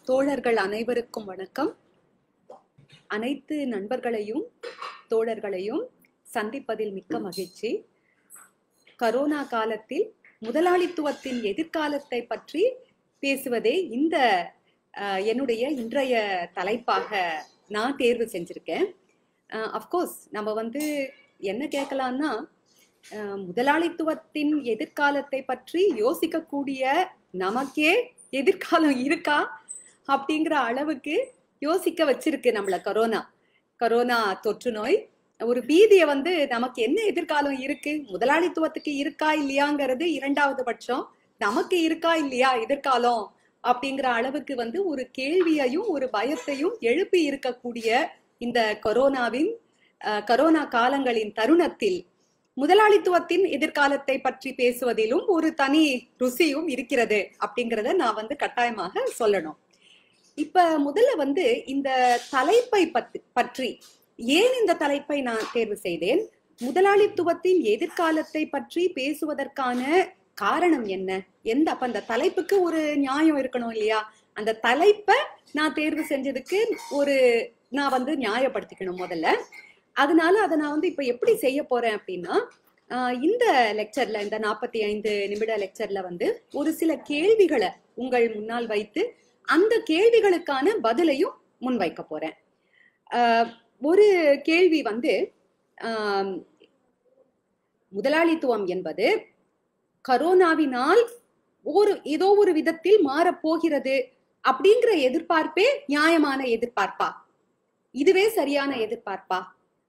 தோழர்கள் அனைவருக்கும் வணக்கம் அனைத்து நண்பர்களையும் தோழர்களையும் சந்திப்பதில் மிக்க மகிழ்ச்சி கரோனா காலத்தில் முதலாளித்துவத்தின் எதிர்காலத்தை பற்றி பேசுவதே இந்த அஹ், என்னுடைய இன்றைய தலைப்பாக நான் தேர்வு செஞ்சிருக்கேன் அஃப்கோர்ஸ் நம்ம வந்து என்ன கேட்கலாம்னா அஹ், முதலாளித்துவத்தின் எதிர்காலத்தை பற்றி யோசிக்கக்கூடிய நமக்கே எதிர்காலம் இருக்கா அப்படிங்கிற அளவுக்கு யோசிக்க வச்சிருக்கு நம்மள கரோனா கரோனா தொற்று நோய் ஒரு பீதியை வந்து நமக்கு என்ன எதிர்காலம் இருக்கு முதலாளித்துவத்துக்கு இருக்கா இல்லையாங்கிறது இரண்டாவது பட்சம் நமக்கு இருக்கா இல்லையா எதிர்காலம் அப்படிங்கிற அளவுக்கு வந்து ஒரு கேள்வியையும் ஒரு பயத்தையும் எழுப்பி இருக்கக்கூடிய இந்த கொரோனாவின் அஹ், கரோனா காலங்களின் தருணத்தில் முதலாளித்துவத்தின் எதிர்காலத்தை பற்றி பேசுவதிலும் ஒரு தனி ருசியும் இருக்கிறது அப்படிங்கிறத நான் வந்து கட்டாயமாக சொல்லணும் இப்ப முதல்ல வந்து இந்த தலைப்பை பத்தி பற்றி ஏன் இந்த தலைப்பை நான் தேர்வு செய்தேன் முதலாளித்துவத்தின் எதிர்காலத்தை பற்றி பேசுவதற்கான காரணம் என்ன எந்த அப்ப அந்த தலைப்புக்கு ஒரு நியாயம் இருக்கணும் இல்லையா அந்த தலைப்பை நான் தேர்வு செஞ்சதுக்கு ஒரு நான் வந்து நியாயப்படுத்திக்கணும் முதல்ல அதனால அதை நான் வந்து இப்ப எப்படி செய்ய போறேன் அப்படின்னா ஆஹ் இந்த லெக்சர்ல இந்த நாற்பத்தி ஐந்து நிமிட லெக்சர்ல வந்து ஒரு சில கேள்விகளை உங்கள் முன்னால் வைத்து அந்த கேள்விகளுக்கான பதிலையும் முன்வைக்க போறேன் ஆஹ் ஒரு கேள்வி வந்து ஆம், முதலாளித்துவம் என்பது கரோனாவினால் ஒரு ஏதோ ஒரு விதத்தில் மாறப்போகிறது அப்படிங்கிற எதிர்பார்ப்பே நியாயமான எதிர்பார்ப்பா இதுவே சரியான எதிர்பார்ப்பா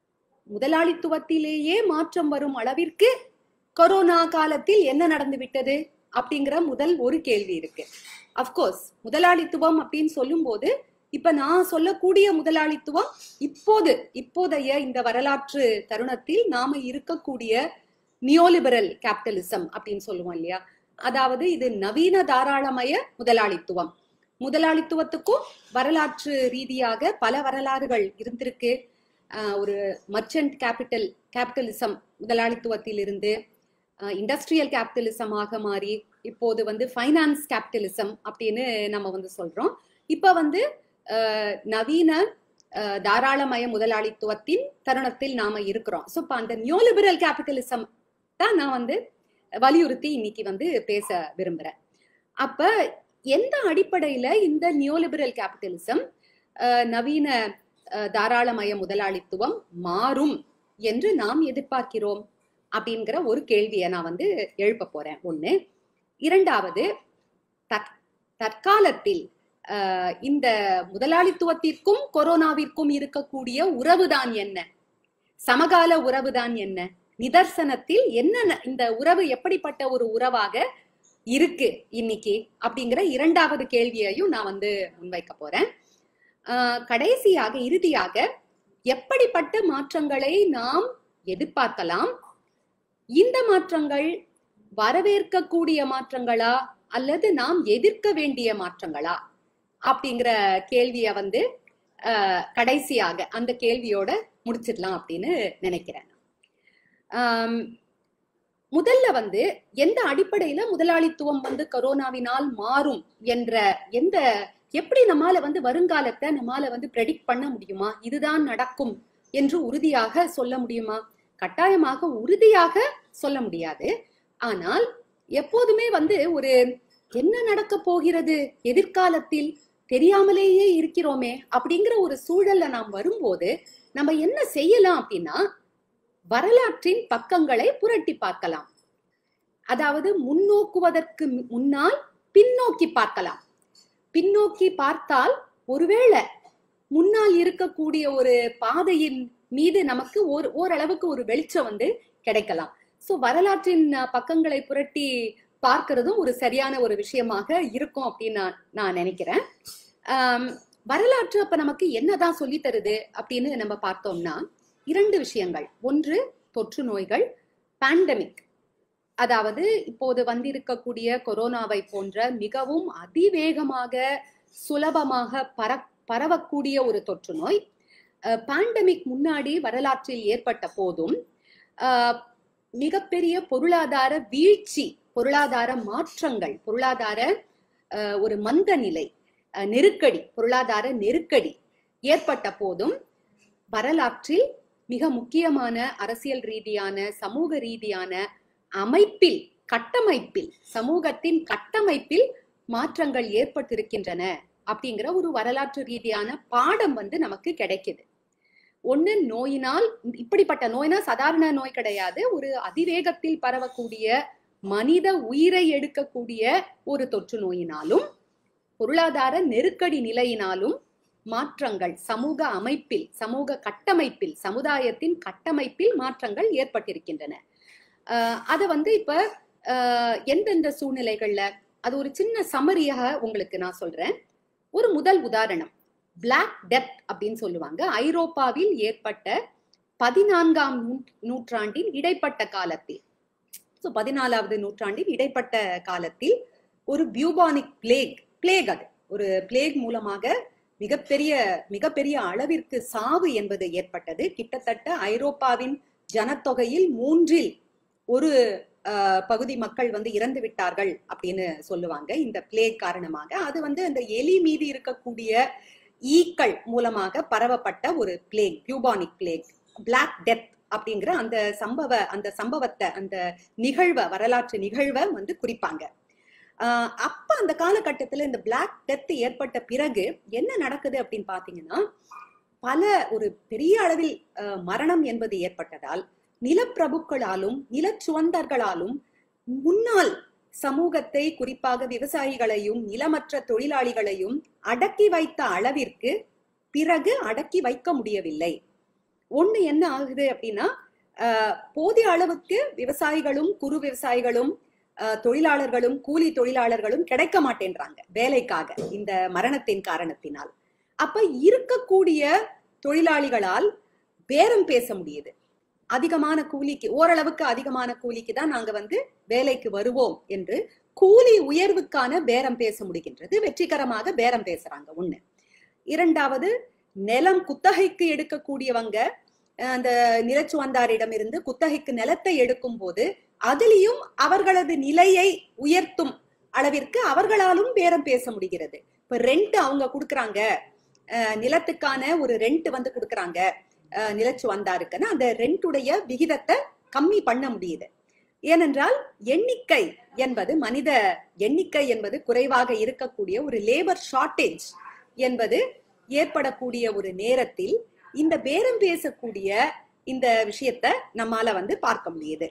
முதலாளித்துவத்திலேயே மாற்றம் வரும் அளவிற்கு கொரோனா காலத்தில் என்ன நடந்து விட்டது அப்படிங்கிற முதல் ஒரு கேள்வி இருக்கு அப்கோர்ஸ் முதலாளித்துவம் அப்படின்னு சொல்லும்போது இப்ப நான் சொல்லக்கூடிய முதலாளித்துவம் இப்போது இப்போதைய இந்த வரலாற்று தருணத்தில் நாம இருக்கக்கூடிய நியோலிபரல் கேபிட்டலிசம் அப்படின்னு சொல்லுவோம் இல்லையா அதாவது இது நவீன தாராளமய முதலாளித்துவம் முதலாளித்துவத்துக்கும் வரலாற்று ரீதியாக பல வரலாறுகள் இருந்திருக்கு ஆஹ் ஒரு மர்ச்சன்ட் கேபிட்டல் கேபிட்டலிசம் முதலாளித்துவத்தில் இருந்து இண்டஸ்ட்ரியல் கேபிட்டலிசமாக மாறி இப்போது வந்து ஃபைனான்ஸ் கேபிட்டலிசம் அப்படின்னு நம்ம வந்து சொல்றோம் இப்ப வந்து ஆஹ் நவீன ஆஹ் தாராளமய முதலாளித்துவத்தின் தருணத்தில் நாம இருக்கிறோம் ஸோ இப்போ அந்த நியோலிபரல் கேபிட்டலிசம் தான் நான் வந்து வலியுறுத்தி இன்னைக்கு வந்து பேச விரும்புறேன் அப்ப எந்த அடிப்படையில இந்த நியோலிபரல் கேபிட்டலிசம் நவீன அஹ், தாராளமய முதலாளித்துவம் மாறும் என்று நாம் எதிர்பார்க்கிறோம் அப்படிங்கிற ஒரு கேள்வியை நான் வந்து எழுப்ப போறேன் ஒண்ணு இரண்டாவது தற்- தற்காலத்தில் அஹ், இந்த முதலாளித்துவத்திற்கும் கொரோனாவிற்கும் இருக்கக்கூடிய உறவுதான் என்ன சமகால உறவுதான் என்ன நிதர்சனத்தில் என்ன ந- இந்த உறவு எப்படிப்பட்ட ஒரு உறவாக இருக்கு இன்னைக்கு அப்படிங்கிற இரண்டாவது கேள்வியையும் நான் வந்து முன்வைக்க போறேன் ஆஹ் கடைசியாக இறுதியாக எப்படிப்பட்ட மாற்றங்களை நாம் எதிர்பார்க்கலாம் இந்த மாற்றங்கள் வரவேற்கக்கூடிய மாற்றங்களா அல்லது நாம் எதிர்க்க வேண்டிய மாற்றங்களா அப்படிங்கிற கேள்விய வந்து ஆஹ் கடைசியாக அந்த கேள்வியோட முடிச்சிடலாம் அப்படின்னு நினைக்கிறேன் ஆம், முதல்ல வந்து எந்த அடிப்படையில முதலாளித்துவம் வந்து கரோனாவினால் மாறும் என்ற எந்த எப்படி நம்மால வந்து வருங்காலத்தை நம்மால வந்து ப்ரெடிக்ட் பண்ண முடியுமா இதுதான் நடக்கும் என்று உறுதியாக சொல்ல முடியுமா கட்டாயமாக உறுதியாக சொல்ல முடியாது ஆனால் எப்போதுமே வந்து ஒரு என்ன நடக்க போகிறது எதிர்காலத்தில் தெரியாமலேயே இருக்கிறோமே அப்படிங்கிற ஒரு சூழல்ல நாம் வரும்போது நம்ம என்ன செய்யலாம் அப்படின்னா வரலாற்றின் பக்கங்களை புரட்டி பார்க்கலாம் அதாவது முன்னோக்குவதற்கு மு- முன்னால் பின்னோக்கி பார்க்கலாம் பின்னோக்கி பார்த்தால் ஒருவேளை முன்னால் இருக்கக்கூடிய ஒரு பாதையின் மீது நமக்கு ஒரு ஓரளவுக்கு ஒரு வெளிச்சம் வந்து கிடைக்கலாம் சோ வரலாற்றின் அஹ், பக்கங்களை புரட்டி பார்க்கிறதும் ஒரு சரியான ஒரு விஷயமாக இருக்கும் அப்படின்னு நான் நான் நினைக்கிறேன் ஆம், வரலாற்று அப்ப நமக்கு என்னதான் சொல்லி தருது அப்படின்னு நம்ம பார்த்தோம்னா இரண்டு விஷயங்கள் ஒன்று தொற்று நோய்கள் பேண்டமிக் அதாவது இப்போது வந்திருக்கக்கூடிய கொரோனாவை போன்ற மிகவும் அதிவேகமாக சுலபமாக பர பரவக்கூடிய ஒரு தொற்று நோய் பேண்டமிக் முன்னாடி வரலாற்றில் ஏற்பட்ட போதும் அஹ், மிகப்பெரிய பொருளாதார வீழ்ச்சி பொருளாதார மாற்றங்கள் பொருளாதார அஹ், ஒரு மந்த நிலை அஹ், நெருக்கடி பொருளாதார நெருக்கடி ஏற்பட்ட போதும் வரலாற்றில் மிக முக்கியமான அரசியல் ரீதியான சமூக ரீதியான அமைப்பில் கட்டமைப்பில் சமூகத்தின் கட்டமைப்பில் மாற்றங்கள் ஏற்பட்டிருக்கின்றன அப்படிங்கிற ஒரு வரலாற்று ரீதியான பாடம் வந்து நமக்கு கிடைக்குது ஒண்ணு நோயினால் இப்படிப்பட்ட நோய்னா சாதாரண நோய் கிடையாது ஒரு அதிவேகத்தில் பரவக்கூடிய மனித உயிரை எடுக்கக்கூடிய ஒரு தொற்று நோயினாலும் பொருளாதார நெருக்கடி நிலையினாலும் மாற்றங்கள் சமூக அமைப்பில் சமூக கட்டமைப்பில் சமுதாயத்தின் கட்டமைப்பில் மாற்றங்கள் ஏற்பட்டிருக்கின்றன ஆஹ் அதை வந்து இப்ப ஆஹ் எந்தெந்த சூழ்நிலைகள்ல அது ஒரு சின்ன சமரியாக உங்களுக்கு நான் சொல்றேன் ஒரு முதல் உதாரணம் பிளாக் டெத் அப்படின்னு சொல்லுவாங்க ஐரோப்பாவில் ஏற்பட்ட பதினான்காம் நூ- நூற்றாண்டின் இடைப்பட்ட காலத்தில் ஸோ பதினாலாவது நூற்றாண்டின் இடைப்பட்ட காலத்தில் ஒரு பியூபானிக் பிளேக் பிளேக் அது ஒரு பிளேக் மூலமாக மிகப்பெரிய மிகப்பெரிய அளவிற்கு சாவு என்பது ஏற்பட்டது கிட்டத்தட்ட ஐரோப்பாவின் ஜனத்தொகையில் மூன்றில் ஒரு ஆஹ், பகுதி மக்கள் வந்து இறந்து விட்டார்கள் அப்படின்னு சொல்லுவாங்க இந்த பிளேக் காரணமாக அது வந்து அந்த எலி மீது இருக்கக்கூடிய ஈக்கள் மூலமாக பரவப்பட்ட ஒரு plague bubonic plague black death அப்படிங்கிற அந்த சம்பவ அந்த சம்பவத்தை அந்த நிகழ்வை வரலாற்று நிகழ்வை வந்து குறிப்பாங்க ஆஹ் அப்ப அந்த காலகட்டத்துல இந்த பிளாக் டெத் ஏற்பட்ட பிறகு என்ன நடக்குது அப்படின்னு பாத்தீங்கன்னா பல ஒரு பெரிய அளவில் ஆஹ் மரணம் என்பது ஏற்பட்டதால் நிலப்பிரபுக்களாலும் நிலச்சுவந்தர்களாலும் முன்னாள் சமூகத்தை குறிப்பாக விவசாயிகளையும் நிலமற்ற தொழிலாளிகளையும் அடக்கி வைத்த அளவிற்கு பிறகு அடக்கி வைக்க முடியவில்லை ஒண்ணு என்ன ஆகுது அப்படின்னா ஆஹ் போதிய அளவுக்கு விவசாயிகளும் குறு விவசாயிகளும் ஆஹ் தொழிலாளர்களும் கூலி தொழிலாளர்களும் கிடைக்க மாட்டேன்றாங்க வேலைக்காக இந்த மரணத்தின் காரணத்தினால் அப்ப இருக்கக்கூடிய தொழிலாளிகளால் பேரம் பேச முடியுது அதிகமான கூலிக்கு ஓரளவுக்கு அதிகமான கூலிக்கு தான் நாங்க வந்து வேலைக்கு வருவோம் என்று கூலி உயர்வுக்கான பேரம் பேச முடிகின்றது வெற்றிகரமாக பேரம் பேசுறாங்க ஒண்ணு இரண்டாவது நிலம் குத்தகைக்கு எடுக்கக்கூடியவங்க அஹ் அந்த நிலச்சுவந்தாரிடம் இருந்து குத்தகைக்கு நிலத்தை எடுக்கும் போது அதிலையும் அவர்களது நிலையை உயர்த்தும் அளவிற்கு அவர்களாலும் பேரம் பேச முடிகிறது இப்ப ரெண்ட் அவங்க கொடுக்கறாங்க அஹ் நிலத்துக்கான ஒரு ரெண்ட் வந்து கொடுக்கறாங்க அஹ் நிலச்சுவந்தாருக்குன்னா அந்த ரெண்டுடைய விகிதத்தை கம்மி பண்ண முடியுது ஏனென்றால் எண்ணிக்கை என்பது மனித எண்ணிக்கை என்பது குறைவாக இருக்கக்கூடிய ஒரு லேபர் ஷார்ட்டேஜ் என்பது ஏற்படக்கூடிய ஒரு நேரத்தில் இந்த பேரம் பேசக்கூடிய இந்த விஷயத்த நம்மால வந்து பார்க்க முடியுது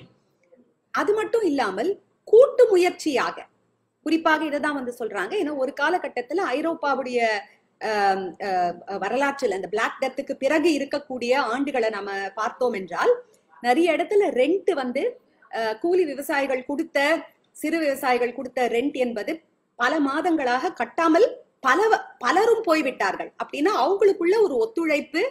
அது மட்டும் இல்லாமல் கூட்டு முயற்சியாக குறிப்பாக இதைதான் வந்து சொல்றாங்க ஏன்னா ஒரு காலகட்டத்துல ஐரோப்பாவுடைய ஆம், அஹ், வரலாற்றில் அந்த பிளாக் டெத்துக்கு பிறகு இருக்கக்கூடிய ஆண்டுகளை நம்ம பார்த்தோம் என்றால் நிறைய இடத்துல ரெண்ட் வந்து அஹ், கூலி விவசாயிகள் கொடுத்த சிறு விவசாயிகள் கொடுத்த ரெண்ட் என்பது பல மாதங்களாக கட்டாமல் பல பலரும் போய்விட்டார்கள் அப்படின்னா அவங்களுக்குள்ள ஒரு ஒத்துழைப்பு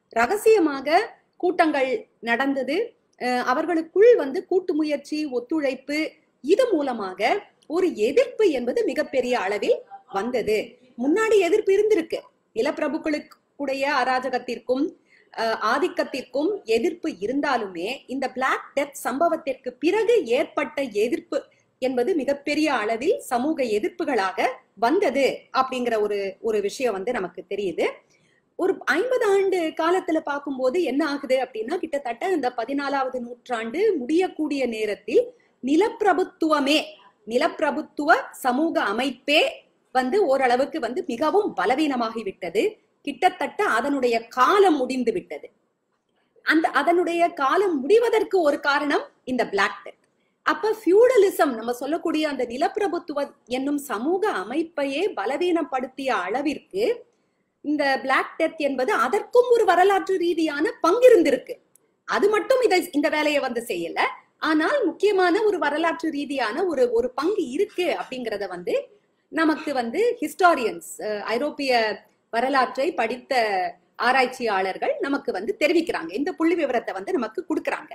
ரகசியமாக கூட்டங்கள் நடந்தது அஹ், அவர்களுக்குள் வந்து கூட்டு முயற்சி ஒத்துழைப்பு இது மூலமாக ஒரு எதிர்ப்பு என்பது மிகப்பெரிய அளவில் வந்தது முன்னாடி எதிர்ப்பு இருந்திருக்கு நிலப்பிரபுக்களுடைய அராஜகத்திற்கும் அஹ், ஆதிக்கத்திற்கும் எதிர்ப்பு இருந்தாலுமே இந்த பிளாக் டெத் சம்பவத்திற்கு பிறகு ஏற்பட்ட எதிர்ப்பு என்பது மிகப்பெரிய அளவில் சமூக எதிர்ப்புகளாக வந்தது அப்படிங்கிற ஒரு ஒரு விஷயம் வந்து நமக்கு தெரியுது ஒரு ஐம்பது ஆண்டு காலத்துல பார்க்கும்போது என்ன ஆகுது அப்படின்னா கிட்டத்தட்ட இந்த பதினாலாவது நூற்றாண்டு முடியக்கூடிய நேரத்தில் நிலப்பிரபுத்துவமே நிலப்பிரபுத்துவ சமூக அமைப்பே வந்து ஓரளவுக்கு வந்து மிகவும் பலவீனமாகி விட்டது கிட்டத்தட்ட அதனுடைய காலம் முடிந்து விட்டது அந்த அதனுடைய காலம் முடிவதற்கு ஒரு காரணம் இந்த பிளாக் டெத் அப்ப ஃபியூடலிசம் நம்ம சொல்லக்கூடிய அந்த நிலப்பிரபுத்துவ என்னும் சமூக அமைப்பையே பலவீனப்படுத்திய அளவிற்கு இந்த பிளாக் டெத் என்பது அதற்கும் ஒரு வரலாற்று ரீதியான பங்கிருந்திருக்கு அது மட்டும் இதை இந்த வேலையை வந்து செய்யல ஆனால் முக்கியமான ஒரு வரலாற்று ரீதியான ஒரு ஒரு பங்கு இருக்கு அப்படிங்கறத வந்து நமக்கு வந்து ஹிஸ்டாரியன்ஸ் ஐரோப்பிய வரலாற்றை படித்த ஆராய்ச்சியாளர்கள் நமக்கு வந்து தெரிவிக்கிறாங்க இந்த புள்ளி விவரத்தை வந்து நமக்கு கொடுக்கறாங்க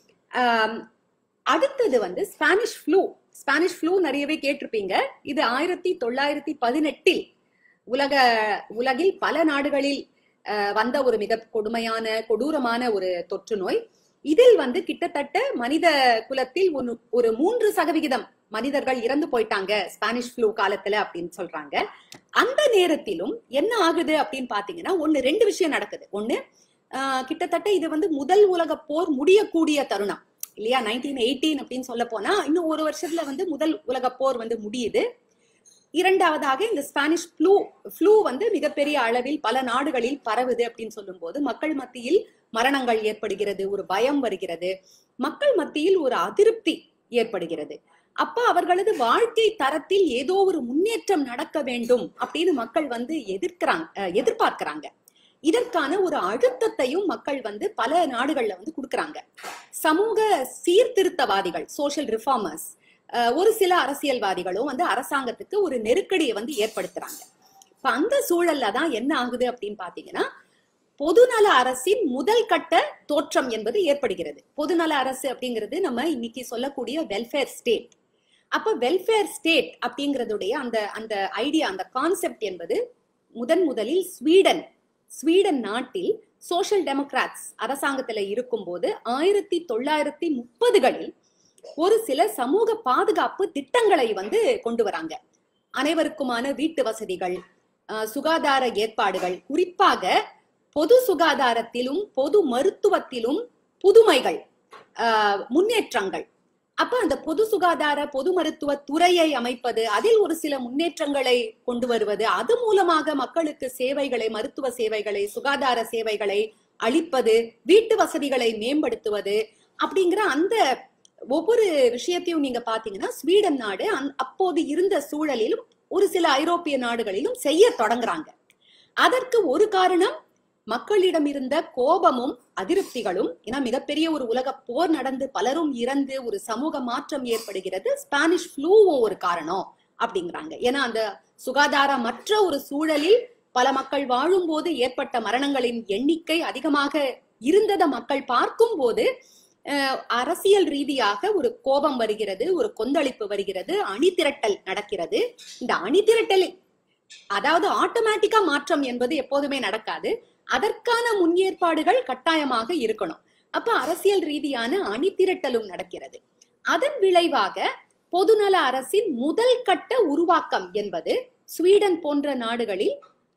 ஆம், அடுத்தது வந்து ஸ்பானிஷ் ஃப்ளூ ஸ்பானிஷ் ஃப்ளூ நிறையவே கேட்டிருப்பீங்க இது ஆயிரத்தி தொள்ளாயிரத்தி பதினெட்டில் உலக உலகில் பல நாடுகளில் அஹ், வந்த ஒரு மிக கொடுமையான கொடூரமான ஒரு தொற்று நோய் இதில் வந்து கிட்டத்தட்ட மனித குலத்தில் ஒரு ஒரு மூன்று சதவிகிதம் மனிதர்கள் இறந்து போயிட்டாங்க ஸ்பானிஷ் ஃப்ளூ காலத்துல அப்படின்னு சொல்றாங்க அந்த நேரத்திலும் என்ன ஆகுது அப்படின்னு பாத்தீங்கன்னா ஒண்ணு ரெண்டு விஷயம் நடக்குது ஒண்ணு ஆஹ் கிட்டத்தட்ட இது வந்து முதல் உலக போர் முடியக்கூடிய தருணம் இல்லையா நைன்டீன் எயிட்டீன் அப்படின்னு சொல்ல போனா இன்னும் ஒரு வருஷத்துல வந்து முதல் உலக போர் வந்து முடியுது இரண்டாவதாக இந்த ஸ்பானிஷ் ஃப்ளூ ஃப்ளூ வந்து மிகப்பெரிய அளவில் பல நாடுகளில் பரவுது அப்படின்னு சொல்லும்போது மக்கள் மத்தியில் மரணங்கள் ஏற்படுகிறது ஒரு பயம் வருகிறது மக்கள் மத்தியில் ஒரு அதிருப்தி ஏற்படுகிறது அப்ப அவர்களது வாழ்க்கை தரத்தில் ஏதோ ஒரு முன்னேற்றம் நடக்க வேண்டும் அப்படின்னு மக்கள் வந்து எதிர்க்கிறாங்க அஹ் எதிர்பார்க்கிறாங்க இதற்கான ஒரு அழுத்தத்தையும் மக்கள் வந்து பல நாடுகள்ல வந்து கொடுக்கறாங்க சமூக சீர்திருத்தவாதிகள் சோஷியல் ரிஃபார்மர்ஸ் ஒரு சில அரசியல்வாதிகளும் வந்து அரசாங்கத்துக்கு ஒரு நெருக்கடியை வந்து ஏற்படுத்துறாங்க இப்ப அந்த சூழல்ல தான் என்ன ஆகுது அப்படின்னு பாத்தீங்கன்னா பொதுநல அரசின் முதல் கட்ட தோற்றம் என்பது ஏற்படுகிறது பொதுநல அரசு அப்படிங்கிறது நம்ம இன்னைக்கு சொல்லக்கூடிய வெல்ஃபேர் ஸ்டேட் அப்ப வெல்ஃபேர் ஸ்டேட் அப்படிங்கறதுடைய அந்த அந்த ஐடியா அந்த கான்செப்ட் என்பது முதன் முதலில் ஸ்வீடன் ஸ்வீடன் நாட்டில் சோஷியல் டெமோக்ராட்ஸ் அரசாங்கத்துல இருக்கும்போது ஆயிரத்தி தொள்ளாயிரத்தி முப்பதுகளில் ஒரு சில சமூக பாதுகாப்பு திட்டங்களை வந்து கொண்டு வராங்க அனைவருக்குமான வீட்டு வசதிகள் அஹ், சுகாதார ஏற்பாடுகள் குறிப்பாக பொது சுகாதாரத்திலும் பொது மருத்துவத்திலும் புதுமைகள் அஹ், முன்னேற்றங்கள் அப்ப அந்த பொது சுகாதார பொது மருத்துவ துறையை அமைப்பது அதில் ஒரு சில முன்னேற்றங்களை கொண்டு வருவது அது மூலமாக மக்களுக்கு சேவைகளை மருத்துவ சேவைகளை சுகாதார சேவைகளை அளிப்பது வீட்டு வசதிகளை மேம்படுத்துவது அப்படிங்கிற அந்த ஒவ்வொரு விஷயத்தையும் நீங்க பாத்தீங்கன்னா ஸ்வீடன் நாடு அந்- அப்போது இருந்த சூழலிலும் ஒரு சில ஐரோப்பிய நாடுகளிலும் செய்ய தொடங்குறாங்க அதற்கு ஒரு காரணம் மக்களிடம் இருந்த கோபமும் அதிருப்திகளும் ஏன்னா மிகப்பெரிய ஒரு உலக போர் நடந்து பலரும் இறந்து ஒரு சமூக மாற்றம் ஏற்படுகிறது ஸ்பானிஷ் ஃப்ளூவும் ஒரு காரணம் அப்படிங்கிறாங்க ஏன்னா அந்த சுகாதாரமற்ற ஒரு சூழலில் பல மக்கள் வாழும்போது ஏற்பட்ட மரணங்களின் எண்ணிக்கை அதிகமாக இருந்ததை மக்கள் பார்க்கும்போது அஹ், அரசியல் ரீதியாக ஒரு கோபம் வருகிறது ஒரு கொந்தளிப்பு வருகிறது அணிதிரட்டல் நடக்கிறது இந்த அணிதிரட்டல் அதாவது ஆட்டோமேட்டிக்கா மாற்றம் என்பது எப்போதுமே நடக்காது அதற்கான முன்னேற்பாடுகள் கட்டாயமாக இருக்கணும் அப்ப அரசியல் ரீதியான அணிதிரட்டலும் நடக்கிறது அதன் விளைவாக பொதுநல அரசின் முதல் கட்ட உருவாக்கம் என்பது ஸ்வீடன் போன்ற நாடுகளில்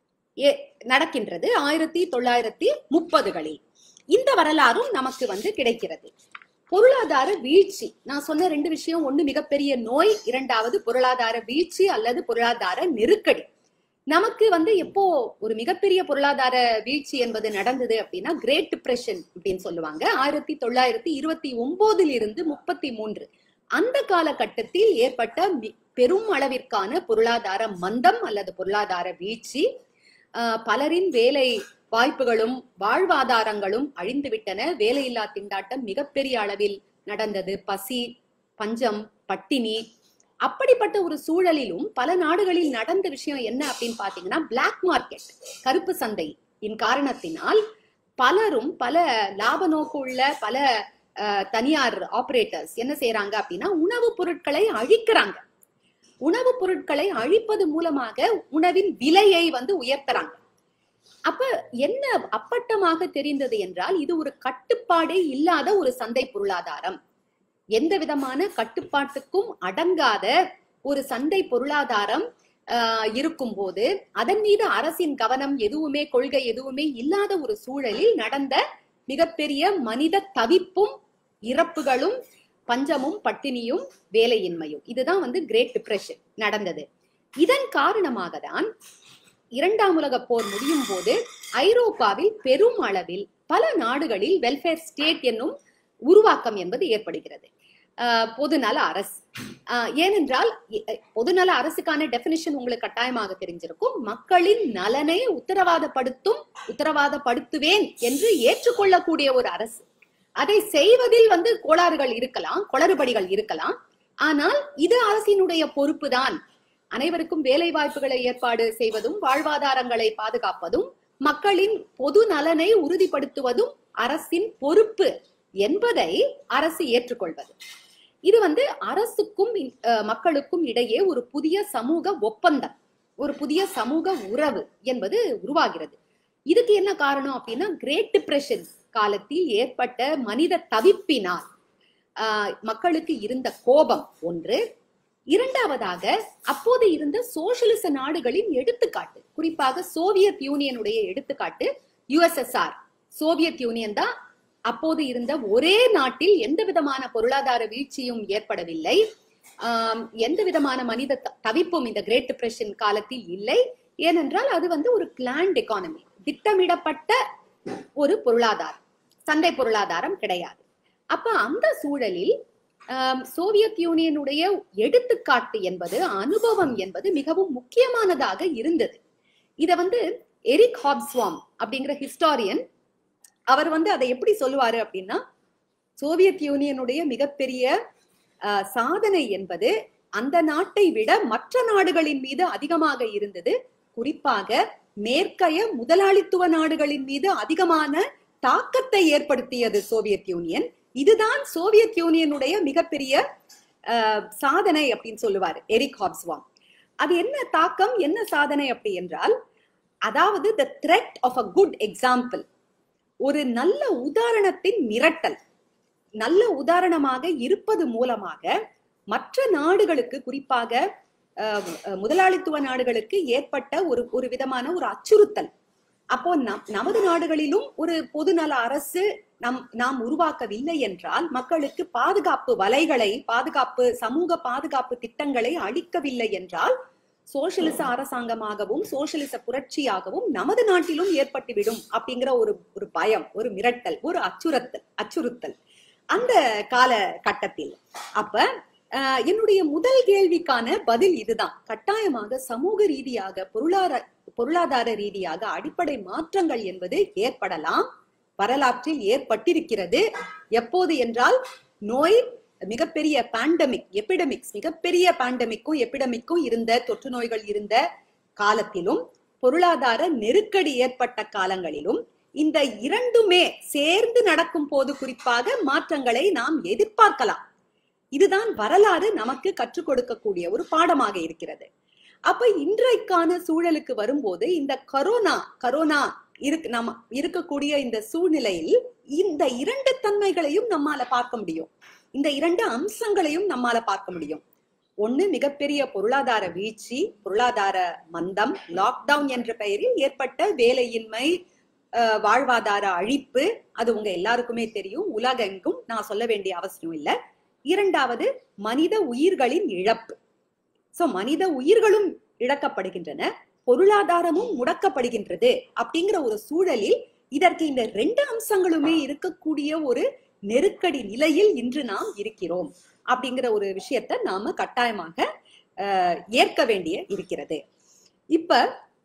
ஏ- நடக்கின்றது ஆயிரத்தி தொள்ளாயிரத்தி முப்பதுகளில் இந்த வரலாறும் நமக்கு வந்து கிடைக்கிறது பொருளாதார வீழ்ச்சி நான் சொன்ன ரெண்டு விஷயம் ஒண்ணு மிகப்பெரிய நோய் இரண்டாவது பொருளாதார வீழ்ச்சி அல்லது பொருளாதார நெருக்கடி நமக்கு வந்து எப்போ ஒரு மிகப்பெரிய பொருளாதார வீழ்ச்சி என்பது நடந்தது அப்படின்னா கிரேட் டிப்ரெஷன் அப்படின்னு சொல்லுவாங்க ஆயிரத்தி தொள்ளாயிரத்தி இருபத்தி ஒன்பதில் இருந்து முப்பத்தி மூன்று அந்த காலகட்டத்தில் ஏற்பட்ட மி- பெரும் அளவிற்கான பொருளாதார மந்தம் அல்லது பொருளாதார வீழ்ச்சி ஆஹ் பலரின் வேலை வாய்ப்புகளும் வாழ்வாதாரங்களும் அழிந்துவிட்டன வேலையில்லா திண்டாட்டம் மிகப்பெரிய அளவில் நடந்தது பசி பஞ்சம் பட்டினி அப்படிப்பட்ட ஒரு சூழலிலும் பல நாடுகளில் நடந்த விஷயம் என்ன அப்படின்னு பாத்தீங்கன்னா பிளாக் மார்க்கெட் கருப்பு சந்தை இன் காரணத்தினால் பலரும் பல லாப நோக்கு உள்ள பல அஹ், தனியார் ஆபரேட்டர்ஸ் என்ன செய்யறாங்க அப்படின்னா உணவுப் பொருட்களை அழிக்கிறாங்க உணவுப் பொருட்களை அழிப்பது மூலமாக உணவின் விலையை வந்து உயர்த்துறாங்க அப்ப என்ன அப்பட்டமாக தெரிந்தது என்றால் இது ஒரு கட்டுப்பாடே இல்லாத ஒரு சந்தை பொருளாதாரம் எந்த விதமான கட்டுப்பாட்டுக்கும் அடங்காத ஒரு சந்தை பொருளாதாரம் ஆஹ், இருக்கும்போது அதன் மீது அரசின் கவனம் எதுவுமே கொள்கை எதுவுமே இல்லாத ஒரு சூழலில் நடந்த மிகப்பெரிய மனித தவிப்பும் இறப்புகளும் பஞ்சமும் பட்டினியும் வேலையின்மையும் இதுதான் வந்து கிரேட் டிப்ரெஷன் நடந்தது இதன் காரணமாக தான் இரண்டாம் உலக போர் முடியும் போது ஐரோப்பாவில் பெரும் அளவில் பல நாடுகளில் வெல்ஃபேர் ஸ்டேட் என்னும் உருவாக்கம் என்பது ஏற்படுகிறது ஆஹ் பொதுநல அரசு ஆஹ் ஏனென்றால் எ- எ- பொதுநல அரசுக்கான டெபினிஷன் உங்களுக்கு கட்டாயமாக தெரிஞ்சிருக்கும் மக்களின் நலனை உத்தரவாதப்படுத்தும் உத்தரவாதப்படுத்துவேன் என்று ஏற்றுக்கொள்ளக்கூடிய ஒரு அரசு அதை செய்வதில் வந்து கோளாறுகள் இருக்கலாம் குளறுபடிகள் இருக்கலாம் ஆனால் இது அரசினுடைய பொறுப்புதான் அனைவருக்கும் வேலை வாய்ப்புகளை ஏற்பாடு செய்வதும் வாழ்வாதாரங்களை பாதுகாப்பதும் மக்களின் பொது நலனை உறுதிப்படுத்துவதும் அரசின் பொறுப்பு என்பதை அரசு ஏற்றுக்கொள்வது இது வந்து அரசுக்கும் அஹ், மக்களுக்கும் இடையே ஒரு புதிய சமூக ஒப்பந்தம் ஒரு புதிய சமூக உறவு என்பது உருவாகிறது இதுக்கு என்ன காரணம் அப்படின்னா கிரேட் டிப்ரெஷன் காலத்தில் ஏற்பட்ட மனித தவிப்பினால் ஆஹ், மக்களுக்கு இருந்த கோபம் ஒன்று இரண்டாவதாக அப்போது இருந்த சோசியலிச நாடுகளின் எடுத்துக்காட்டு குறிப்பாக சோவியத் யூனியனுடைய எடுத்துக்காட்டு யுஎஸ்எஸ்ஆர் சோவியத் யூனியன் தான் அப்போது இருந்த ஒரே நாட்டில் எந்த விதமான பொருளாதார வீழ்ச்சியும் ஏற்படவில்லை ஆம், எந்த விதமான மனித த- தவிப்பும் இந்த கிரேட் டிப்ரெஷன் காலத்தில் இல்லை ஏனென்றால் அது வந்து ஒரு பிளான்ட் எக்கானமி திட்டமிடப்பட்ட ஒரு பொருளாதாரம் சந்தை பொருளாதாரம் கிடையாது அப்ப அந்த சூழலில் ஆம், சோவியத் யூனியனுடைய எடுத்துக்காட்டு என்பது அனுபவம் என்பது மிகவும் முக்கியமானதாக இருந்தது இத வந்து எரிக் ஹாப்ஸ்வாம் அப்படிங்கிற ஹிஸ்டாரியன் அவர் வந்து அதை எப்படி சொல்லுவாரு அப்படின்னா சோவியத் யூனியனுடைய மிகப்பெரிய ஆஹ், சாதனை என்பது அந்த நாட்டை விட மற்ற நாடுகளின் மீது அதிகமாக இருந்தது குறிப்பாக மேற்கைய முதலாளித்துவ நாடுகளின் மீது அதிகமான தாக்கத்தை ஏற்படுத்தியது சோவியத் யூனியன் இதுதான் சோவியத் யூனியனுடைய மிகப்பெரிய ஆஹ், சாதனை அப்படின்னு சொல்லுவாரு எரிக் ஹாப்ஸ்வாம் அது என்ன தாக்கம் என்ன சாதனை அப்படி என்றால் அதாவது the thread of a good example ஒரு நல்ல உதாரணத்தின் மிரட்டல் நல்ல உதாரணமாக இருப்பது மூலமாக மற்ற நாடுகளுக்கு குறிப்பாக அஹ், அஹ், முதலாளித்துவ நாடுகளுக்கு ஏற்பட்ட ஒரு ஒரு விதமான ஒரு அச்சுறுத்தல் அப்போ நம் நமது நாடுகளிலும் ஒரு பொதுநல அரசு நம் நாம் உருவாக்கவில்லை என்றால் மக்களுக்கு பாதுகாப்பு வலைகளை பாதுகாப்பு சமூக பாதுகாப்பு திட்டங்களை அளிக்கவில்லை என்றால் சோசியலிச அரசாங்கமாகவும் சோசியலிச புரட்சியாகவும் நமது நாட்டிலும் ஏற்பட்டுவிடும் அப்படிங்கிற ஒரு ஒரு பயம் ஒரு மிரட்டல் ஒரு அச்சுறுத்தல் அச்சுறுத்தல் அந்த கால கட்டத்தில் அப்ப ஆஹ், என்னுடைய முதல் கேள்விக்கான பதில் இதுதான் கட்டாயமாக சமூக ரீதியாக பொருளாதார பொருளாதார ரீதியாக அடிப்படை மாற்றங்கள் என்பது ஏற்படலாம் வரலாற்றில் ஏற்பட்டிருக்கிறது எப்போது என்றால் நோய் மிகப்பெரிய பேண்டமிக் எபிடமிக்ஸ் மிகப்பெரிய பேண்டமிக்கும் எபிடமிக்கும் இருந்த தொற்று நோய்கள் இருந்த காலத்திலும் பொருளாதார நெருக்கடி ஏற்பட்ட காலங்களிலும் இந்த இரண்டுமே சேர்ந்து நடக்கும் போது குறிப்பாக மாற்றங்களை நாம் எதிர்பார்க்கலாம் இதுதான் வரலாறு நமக்கு கற்றுக் கொடுக்கக்கூடிய ஒரு பாடமாக இருக்கிறது அப்ப இன்றைக்கான சூழலுக்கு வரும்போது இந்த கரோனா கரோனா இருக்கு நம்ம இருக்கக்கூடிய இந்த சூழ்நிலையில் இந்த இரண்டு தன்மைகளையும் நம்மால பார்க்க முடியும் இந்த இரண்டு அம்சங்களையும் நம்மால பார்க்க முடியும் ஒண்ணு மிகப்பெரிய பொருளாதார வீழ்ச்சி பொருளாதார மந்தம் லாக்டவுன் என்ற பெயரில் ஏற்பட்ட வேலையின்மை அஹ், வாழ்வாதார அழிப்பு அது உங்க எல்லாருக்குமே தெரியும் உலகெங்கும் நான் சொல்ல வேண்டிய அவசியம் இல்லை இரண்டாவது மனித உயிர்களின் இழப்பு சோ மனித உயிர்களும் இழக்கப்படுகின்றன பொருளாதாரமும் முடக்கப்படுகின்றது அப்படிங்கிற ஒரு சூழலில் இதற்கு இந்த ரெண்டு அம்சங்களுமே இருக்கக்கூடிய ஒரு நெருக்கடி நிலையில் இன்று நாம் இருக்கிறோம் அப்படிங்கிற ஒரு விஷயத்தை நாம கட்டாயமாக அஹ், ஏற்க வேண்டிய இருக்கிறது இப்ப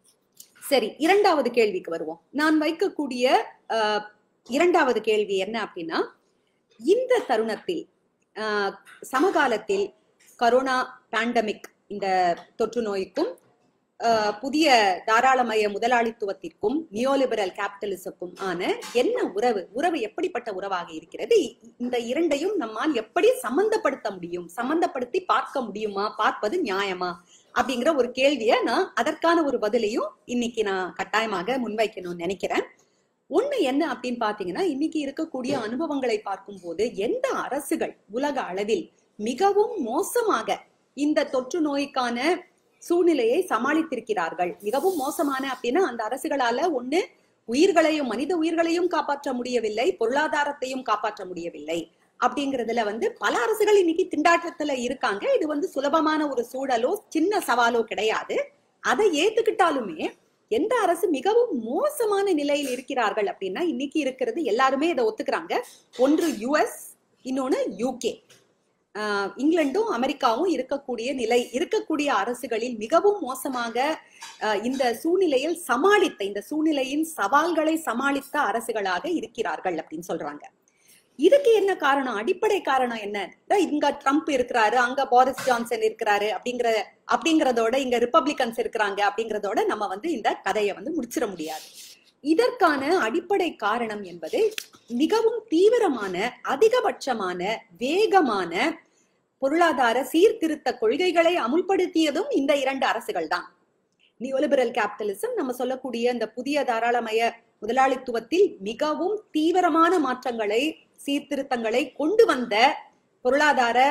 சரி இரண்டாவது கேள்விக்கு வருவோம் நான் வைக்கக்கூடிய அஹ், இரண்டாவது கேள்வி என்ன அப்படின்னா இந்த தருணத்தில் அஹ், சமகாலத்தில் கரோனா பேண்டமிக் இந்த தொற்று நோய்க்கும் அஹ், புதிய தாராளமய முதலாளித்துவத்திற்கும் நியோலிபரல் கேபிட்டலிசத்துக்கும் ஆன என்ன உறவு உறவு எப்படிப்பட்ட உறவாக இருக்கிறது இ- இந்த இரண்டையும் நம்மால் எப்படி சம்பந்தப்படுத்த முடியும் சம்பந்தப்படுத்தி பார்க்க முடியுமா பார்ப்பது நியாயமா அப்படிங்கிற ஒரு கேள்வியை நான் அதற்கான ஒரு பதிலையும் இன்னைக்கு நான் கட்டாயமாக முன்வைக்கணும்னு நினைக்கிறேன் ஒண்ணு என்ன அப்படின்னு பாத்தீங்கன்னா இன்னைக்கு இருக்கக்கூடிய அனுபவங்களை பார்க்கும்போது எந்த அரசுகள் உலக அளவில் மிகவும் மோசமாக இந்த தொற்று நோய்க்கான சூழ்நிலையை சமாளித்திருக்கிறார்கள் மிகவும் மோசமான அப்படின்னா அந்த அரசுகளால ஒண்ணு உயிர்களையும் மனித உயிர்களையும் காப்பாற்ற முடியவில்லை பொருளாதாரத்தையும் காப்பாற்ற முடியவில்லை அப்படிங்கறதுல வந்து பல அரசுகள் இன்னைக்கு திண்டாட்டத்துல இருக்காங்க இது வந்து சுலபமான ஒரு சூழலோ சின்ன சவாலோ கிடையாது அதை ஏத்துக்கிட்டாலுமே எந்த அரசு மிகவும் மோசமான நிலையில் இருக்கிறார்கள் அப்படின்னா இன்னைக்கு இருக்கிறது எல்லாருமே இதை ஒத்துக்கிறாங்க ஒன்று யுஎஸ் இன்னொன்னு யூகே இங்கிலாண்டும் அமெரிக்காவும் இருக்கக்கூடிய நிலை இருக்கக்கூடிய அரசுகளில் மிகவும் மோசமாக ஆஹ், இந்த சூழ்நிலையில் சமாளித்த இந்த சூழ்நிலையின் சவால்களை சமாளித்த அரசுகளாக இருக்கிறார்கள் அப்படின்னு சொல்றாங்க இதுக்கு என்ன காரணம் அடிப்படை காரணம் என்ன இதோ இங்க ட்ரம்ப் இருக்கிறாரு அங்க போரிஸ் ஜான்சன் இருக்கிறாரு அப்படிங்கிற அப்படிங்கறதோட இங்க ரிப்பப்ளிகன்ஸ் இருக்கிறாங்க அப்படிங்கறதோட நம்ம வந்து இந்த கதையை வந்து முடிச்சிட முடியாது இதற்கான அடிப்படை காரணம் என்பது மிகவும் தீவிரமான அதிகபட்சமான வேகமான பொருளாதார சீர்திருத்த கொள்கைகளை அமுல்படுத்தியதும் இந்த இரண்டு அரசுகள் தான் நியோலிபரல் கேபிட்டலிசம் நம்ம சொல்லக்கூடிய இந்த புதிய தாராளமய முதலாளித்துவத்தில் மிகவும் தீவிரமான மாற்றங்களை சீர்திருத்தங்களை கொண்டு வந்த பொருளாதார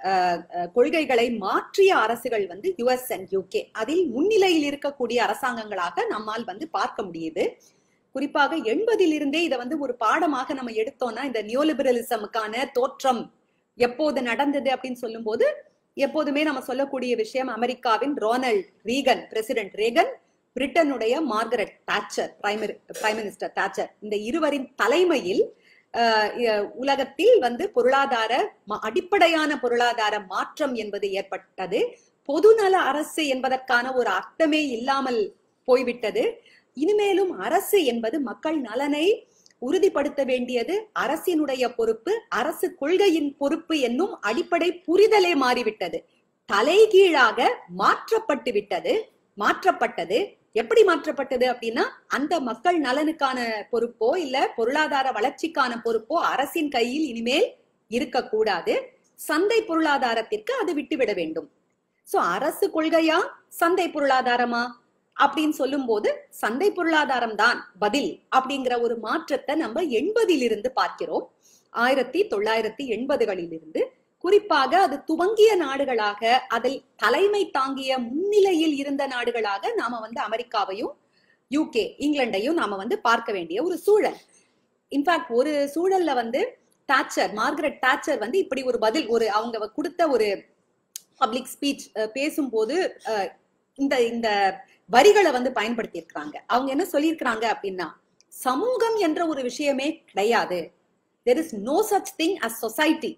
அஹ், அஹ், கொள்கைகளை மாற்றிய அரசுகள் வந்து யுஎஸ் அண்ட் யூகே அதில் முன்னிலையில் இருக்கக்கூடிய அரசாங்கங்களாக நம்மால் வந்து பார்க்க முடியுது குறிப்பாக எண்பதில் இருந்தே இதை வந்து ஒரு பாடமாக நம்ம எடுத்தோம்னா இந்த நியோலிபரலிசமுக்கான தோற்றம் எப்போது நடந்தது அப்படின்னு சொல்லும்போது எப்போதுமே நம்ம சொல்லக்கூடிய விஷயம் அமெரிக்காவின் ரோனல்ட் ரீகன் பிரசிடென்ட் ரேகன் பிரிட்டனுடைய Margaret Thatcher primary prime minister Thatcher இந்த இருவரின் தலைமையில் அஹ், அஹ், உலகத்தில் வந்து பொருளாதார ம- அடிப்படையான பொருளாதார மாற்றம் என்பது ஏற்பட்டது பொதுநல அரசு என்பதற்கான ஒரு அர்த்தமே இல்லாமல் போய்விட்டது இனிமேலும் அரசு என்பது மக்கள் நலனை உறுதிப்படுத்த வேண்டியது அரசினுடைய பொறுப்பு அரசு கொள்கையின் பொறுப்பு என்னும் அடிப்படை புரிதலே மாறிவிட்டது தலைகீழாக மாற்றப்பட்டு விட்டது மாற்றப்பட்டது எப்படி மாற்றப்பட்டது அப்படின்னா அந்த மக்கள் நலனுக்கான பொறுப்போ இல்ல பொருளாதார வளர்ச்சிக்கான பொறுப்போ அரசின் கையில் இனிமேல் இருக்கக்கூடாது சந்தை பொருளாதாரத்திற்கு அது விட்டுவிட வேண்டும் சோ அரசு கொள்கையா சந்தை பொருளாதாரமா அப்படின்னு சொல்லும்போது சந்தை பொருளாதாரம் தான் பதில் அப்படிங்கிற ஒரு மாற்றத்தை நம்ம எண்பதில் இருந்து பார்க்கிறோம் ஆயிரத்தி தொள்ளாயிரத்தி எண்பதுகளில் இருந்து குறிப்பாக அது துவங்கிய நாடுகளாக அதில் தலைமை தாங்கிய முன்னிலையில் இருந்த நாடுகளாக நாம வந்து அமெரிக்காவையும் யூகே இங்கிலாண்டையும் நாம வந்து பார்க்க வேண்டிய ஒரு சூழல் இன்ஃபேக்ட் ஒரு சூழல்ல வந்து டாச்சர் மார்கரெட் டாச்சர் வந்து இப்படி ஒரு பதில் ஒரு அவங்க கொடுத்த ஒரு பப்ளிக் ஸ்பீச் பேசும்போது அஹ், இந்த இந்த வரிகளை வந்து பயன்படுத்தி இருக்கிறாங்க அவங்க என்ன சொல்லியிருக்கிறாங்க அப்படின்னா சமூகம் என்ற ஒரு விஷயமே கிடையாது there is no such thing as society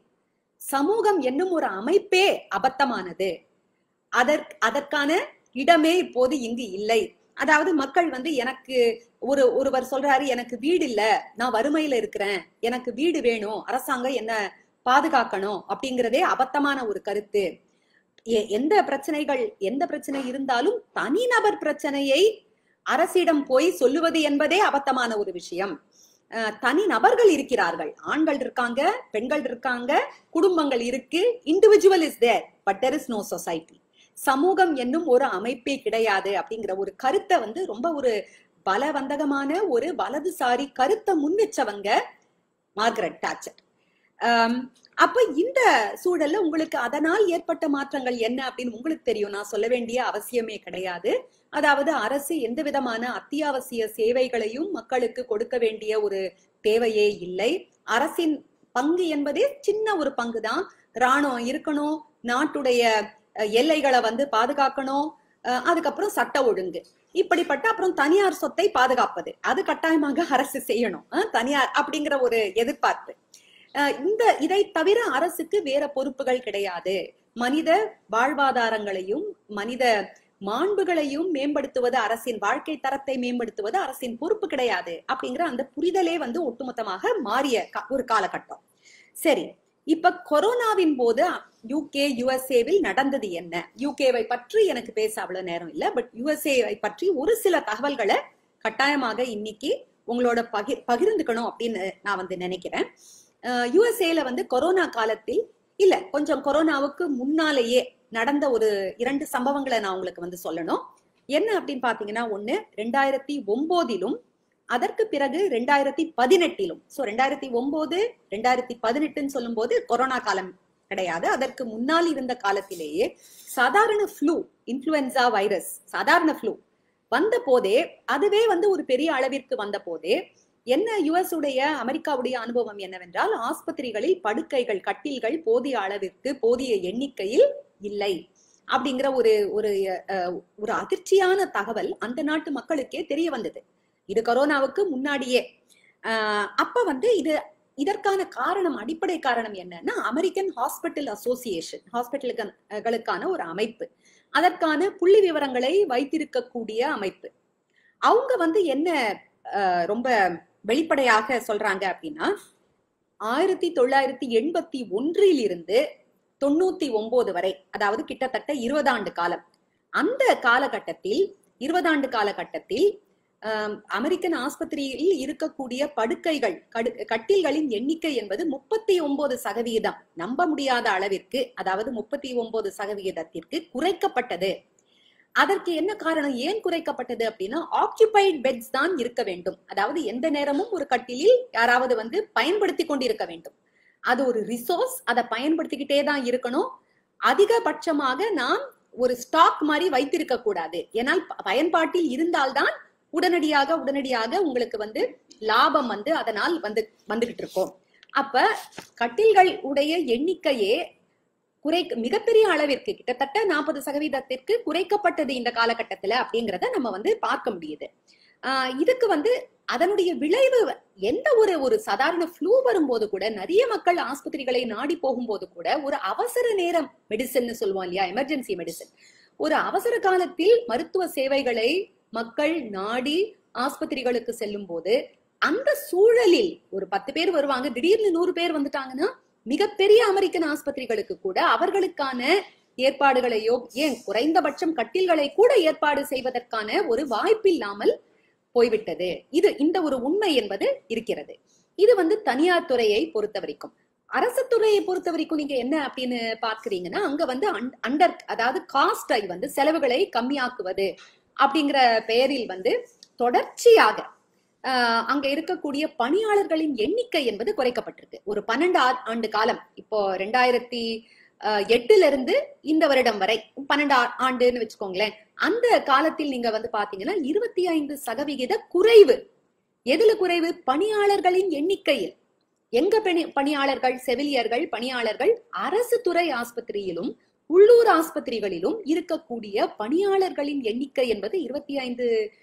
சமூகம் என்னும் ஒரு அமைப்பே அபத்தமானது அதற் அதற்கான இடமே இப்போது இங்கு இல்லை அதாவது மக்கள் வந்து எனக்கு ஒரு ஒருவர் சொல்றாரு எனக்கு வீடு இல்ல நான் வறுமையில இருக்கிறேன் எனக்கு வீடு வேணும் அரசாங்கம் என்ன பாதுகாக்கணும் அப்படிங்கிறதே அபத்தமான ஒரு கருத்து எ- எந்த பிரச்சனைகள் எந்த பிரச்சனை இருந்தாலும் தனிநபர் பிரச்சனையை அரசிடம் போய் சொல்லுவது என்பதே அபத்தமான ஒரு விஷயம் அஹ், தனி நபர்கள் இருக்கிறார்கள் ஆண்கள் இருக்காங்க பெண்கள் இருக்காங்க குடும்பங்கள் இருக்கு individual is there but there is no society சமூகம் என்னும் ஒரு அமைப்பே கிடையாது அப்படிங்கிற ஒரு கருத்தை வந்து ரொம்ப ஒரு பலவந்தகமான ஒரு வலதுசாரி கருத்தை முன்வச்சவங்க மார்கரெட் டாச்சர் ஆம், அப்ப இந்த சூழல்ல உங்களுக்கு அதனால் ஏற்பட்ட மாற்றங்கள் என்ன அப்படின்னு உங்களுக்கு தெரியும் நான் சொல்ல வேண்டிய அவசியமே கிடையாது அதாவது அரசு எந்த விதமான அத்தியாவசிய சேவைகளையும் மக்களுக்கு கொடுக்க வேண்டிய ஒரு தேவையே இல்லை அரசின் பங்கு என்பதே சின்ன ஒரு பங்கு தான் ராணுவம் இருக்கணும் நாட்டுடைய அஹ், எல்லைகளை வந்து பாதுகாக்கணும் அஹ், அதுக்கப்புறம் சட்ட ஒழுங்கு இப்படிப்பட்ட அப்புறம் தனியார் சொத்தை பாதுகாப்பது அது கட்டாயமாக அரசு செய்யணும் அஹ், தனியார் அப்படிங்கிற ஒரு எதிர்பார்ப்பு அஹ், இந்த இதை தவிர அரசுக்கு வேற பொறுப்புகள் கிடையாது மனித வாழ்வாதாரங்களையும் மனித மாண்புகளையும் மேம்படுத்துவது அரசின் வாழ்க்கை தரத்தை மேம்படுத்துவது அரசின் பொறுப்பு கிடையாது அப்படிங்கிற அந்த புரிதலே வந்து ஒட்டுமொத்தமாக மாறிய கா- ஒரு காலகட்டம் சரி இப்ப கொரோனாவின் போது யூகே யுஎஸ்ஏவில் நடந்தது என்ன யூகேவை பற்றி எனக்கு பேச அவ்வளவு நேரம் இல்ல பட் யுஎஸ்ஏவை பற்றி ஒரு சில தகவல்களை கட்டாயமாக இன்னைக்கு உங்களோட பகிர் பகிர்ந்துக்கணும் அப்படின்னு நான் வந்து நினைக்கிறேன் யுஎஸ்ஏல வந்து கொரோனா காலத்தில் இல்ல கொஞ்சம் கொரோனாவுக்கு முன்னாலேயே நடந்த ஒரு இரண்டு சம்பவங்களை நான் உங்களுக்கு வந்து சொல்லணும் என்ன அப்படின்னு பாத்தீங்கன்னா ஒண்ணு ரெண்டாயிரத்தி ஒன்பதிலும் அதற்கு பிறகு ரெண்டாயிரத்தி பதினெட்டிலும் சோ ரெண்டாயிரத்தி ஒன்பது ரெண்டாயிரத்தி பதினெட்டுன்னு சொல்லும்போது கொரோனா காலம் கிடையாது அதற்கு முன்னால் இருந்த காலத்திலேயே சாதாரண ஃப்ளூ இன்ஃப்ளூயன்சா வைரஸ் சாதாரண ஃப்ளூ வந்த போதே அதுவே வந்து ஒரு பெரிய அளவிற்கு வந்த போதே என்ன யுஎஸ் உடைய அமெரிக்காவுடைய அனுபவம் என்னவென்றால் ஆஸ்பத்திரிகளில் படுக்கைகள் கட்டில்கள் போதிய அளவிற்கு போதிய எண்ணிக்கையில் இல்லை அப்படிங்கிற ஒரு ஒரு அஹ், ஒரு அதிர்ச்சியான தகவல் அந்த நாட்டு மக்களுக்கே தெரிய வந்தது இது கொரோனாவுக்கு முன்னாடியே ஆஹ் அப்ப வந்து இது இதற்கான காரணம் அடிப்படை காரணம் என்னன்னா அமெரிக்கன் ஹாஸ்பிட்டல் அசோசியேஷன் ஹாஸ்பிட்டல்களுக்கான ஒரு அமைப்பு அதற்கான புள்ளி விவரங்களை வைத்திருக்கக்கூடிய அமைப்பு அவங்க வந்து என்ன ஆஹ் ரொம்ப வெளிப்படையாக சொல்றாங்க அப்படின்னா ஆயிரத்தி தொள்ளாயிரத்தி எண்பத்தி ஒன்றில் இருந்து தொண்ணூத்தி ஒன்பது வரை அதாவது கிட்டத்தட்ட இருபது ஆண்டு காலம் அந்த காலகட்டத்தில் இருபதாண்டு காலகட்டத்தில் ஆம், அமெரிக்கன் ஆஸ்பத்திரியில் இருக்கக்கூடிய படுக்கைகள் கடு- கட்டில்களின் எண்ணிக்கை என்பது முப்பத்தி ஒன்பது சதவிகிதம் நம்ப முடியாத அளவிற்கு அதாவது முப்பத்தி ஒன்பது சதவிகிதத்திற்கு குறைக்கப்பட்டது அதற்கு என்ன காரணம் ஏன் குறைக்கப்பட்டது அப்படின்னா ஆக்குபைட் பெட்ஸ் தான் இருக்க வேண்டும் அதாவது எந்த நேரமும் ஒரு கட்டிலில் யாராவது வந்து பயன்படுத்தி கொண்டிருக்க வேண்டும் அது ஒரு ரிசோர்ஸ் அதை பயன்படுத்திக்கிட்டே தான் இருக்கணும் அதிகபட்சமாக நாம் ஒரு ஸ்டாக் மாதிரி வைத்திருக்க கூடாது ஏனால் ப- பயன்பாட்டில் இருந்தால்தான் உடனடியாக உடனடியாக உங்களுக்கு வந்து லாபம் வந்து அதனால் வந்து வந்துகிட்டு இருக்கும் அப்ப கட்டில்கள் உடைய எண்ணிக்கையே குறை மிகப்பெரிய அளவிற்கு கிட்டத்தட்ட நாற்பது சதவீதத்திற்கு குறைக்கப்பட்டது இந்த காலகட்டத்துல அப்படிங்கறத நம்ம வந்து பார்க்க முடியுது ஆஹ் இதுக்கு வந்து அதனுடைய விளைவு எந்த ஒரு ஒரு சாதாரண ஃப்ளூ வரும்போது கூட நிறைய மக்கள் ஆஸ்பத்திரிகளை நாடி போகும்போது கூட ஒரு அவசர நேரம் மெடிசன் சொல்லுவோம் இல்லையா எமர்ஜென்சி மெடிசன் ஒரு அவசர காலத்தில் மருத்துவ சேவைகளை மக்கள் நாடி ஆஸ்பத்திரிகளுக்கு செல்லும் போது அந்த சூழலில் ஒரு பத்து பேர் வருவாங்க திடீர்னு நூறு பேர் வந்துட்டாங்கன்னா மிகப்பெரிய அமெரிக்கன் ஆஸ்பத்திரிகளுக்கு கூட அவர்களுக்கான ஏற்பாடுகளையோ ஏன் குறைந்தபட்சம் கட்டில்களை கூட ஏற்பாடு செய்வதற்கான ஒரு வாய்ப்பில்லாமல் போய்விட்டது இது இந்த ஒரு உண்மை என்பது இருக்கிறது இது வந்து தனியார் துறையை பொறுத்த வரைக்கும் அரசு துறையை பொறுத்த வரைக்கும் நீங்க என்ன அப்படின்னு பார்க்கறீங்கன்னா அங்க வந்து அண்டர் அதாவது காஸ்டை வந்து செலவுகளை கம்மியாக்குவது அப்படிங்கிற பெயரில் வந்து தொடர்ச்சியாக ஆஹ் அங்க இருக்கக்கூடிய பணியாளர்களின் எண்ணிக்கை என்பது குறைக்கப்பட்டிருக்கு ஒரு பன்னெண்டு ஆ- ஆண்டு காலம் இப்போ ரெண்டாயிரத்தி ஆஹ் எட்டுல இருந்து இந்த வருடம் வரை பன்னெண்டு ஆ- ஆண்டுன்னு வச்சுக்கோங்களேன் அந்த காலத்தில் நீங்க வந்து பாத்தீங்கன்னா இருபத்தி ஐந்து சதவிகித குறைவு எதுல குறைவு பணியாளர்களின் எண்ணிக்கையில் எங்க பணி பணியாளர்கள் செவிலியர்கள் பணியாளர்கள் அரசு துறை ஆஸ்பத்திரியிலும் உள்ளூர் ஆஸ்பத்திரிகளிலும் இருக்கக்கூடிய பணியாளர்களின் எண்ணிக்கை என்பது இருபத்தி ஐந்து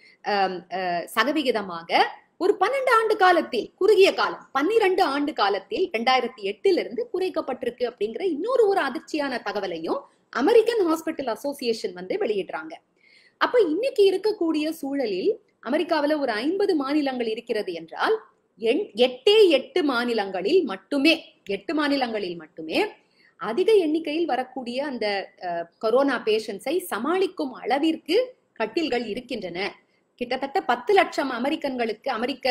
சதவிகிதமாக ஒரு பன்னெண்டு ஆண்டு காலத்தில் குறுகிய காலம் பன்னிரண்டு ஆண்டு காலத்தில் ரெண்டாயிரத்தி எட்டுல இருந்து குறைக்கப்பட்டிருக்கு அப்படிங்கிற இன்னொரு ஒரு அதிர்ச்சியான தகவலையும் அமெரிக்கன் ஹாஸ்பிட்டல் அசோசியேஷன் வந்து வெளியிடுறாங்க அப்ப இன்னைக்கு இருக்கக்கூடிய சூழலில் அமெரிக்காவுல ஒரு ஐம்பது மாநிலங்கள் இருக்கிறது என்றால் எண்- எட்டே எட்டு மாநிலங்களில் மட்டுமே எட்டு மாநிலங்களில் மட்டுமே அதிக எண்ணிக்கையில் வரக்கூடிய அந்த அஹ், கொரோனா பேஷண்ட்ஸை சமாளிக்கும் அளவிற்கு கட்டில்கள் இருக்கின்றன கிட்டத்தட்ட பத்து லட்சம் அமெரிக்கன்களுக்கு அமெரிக்க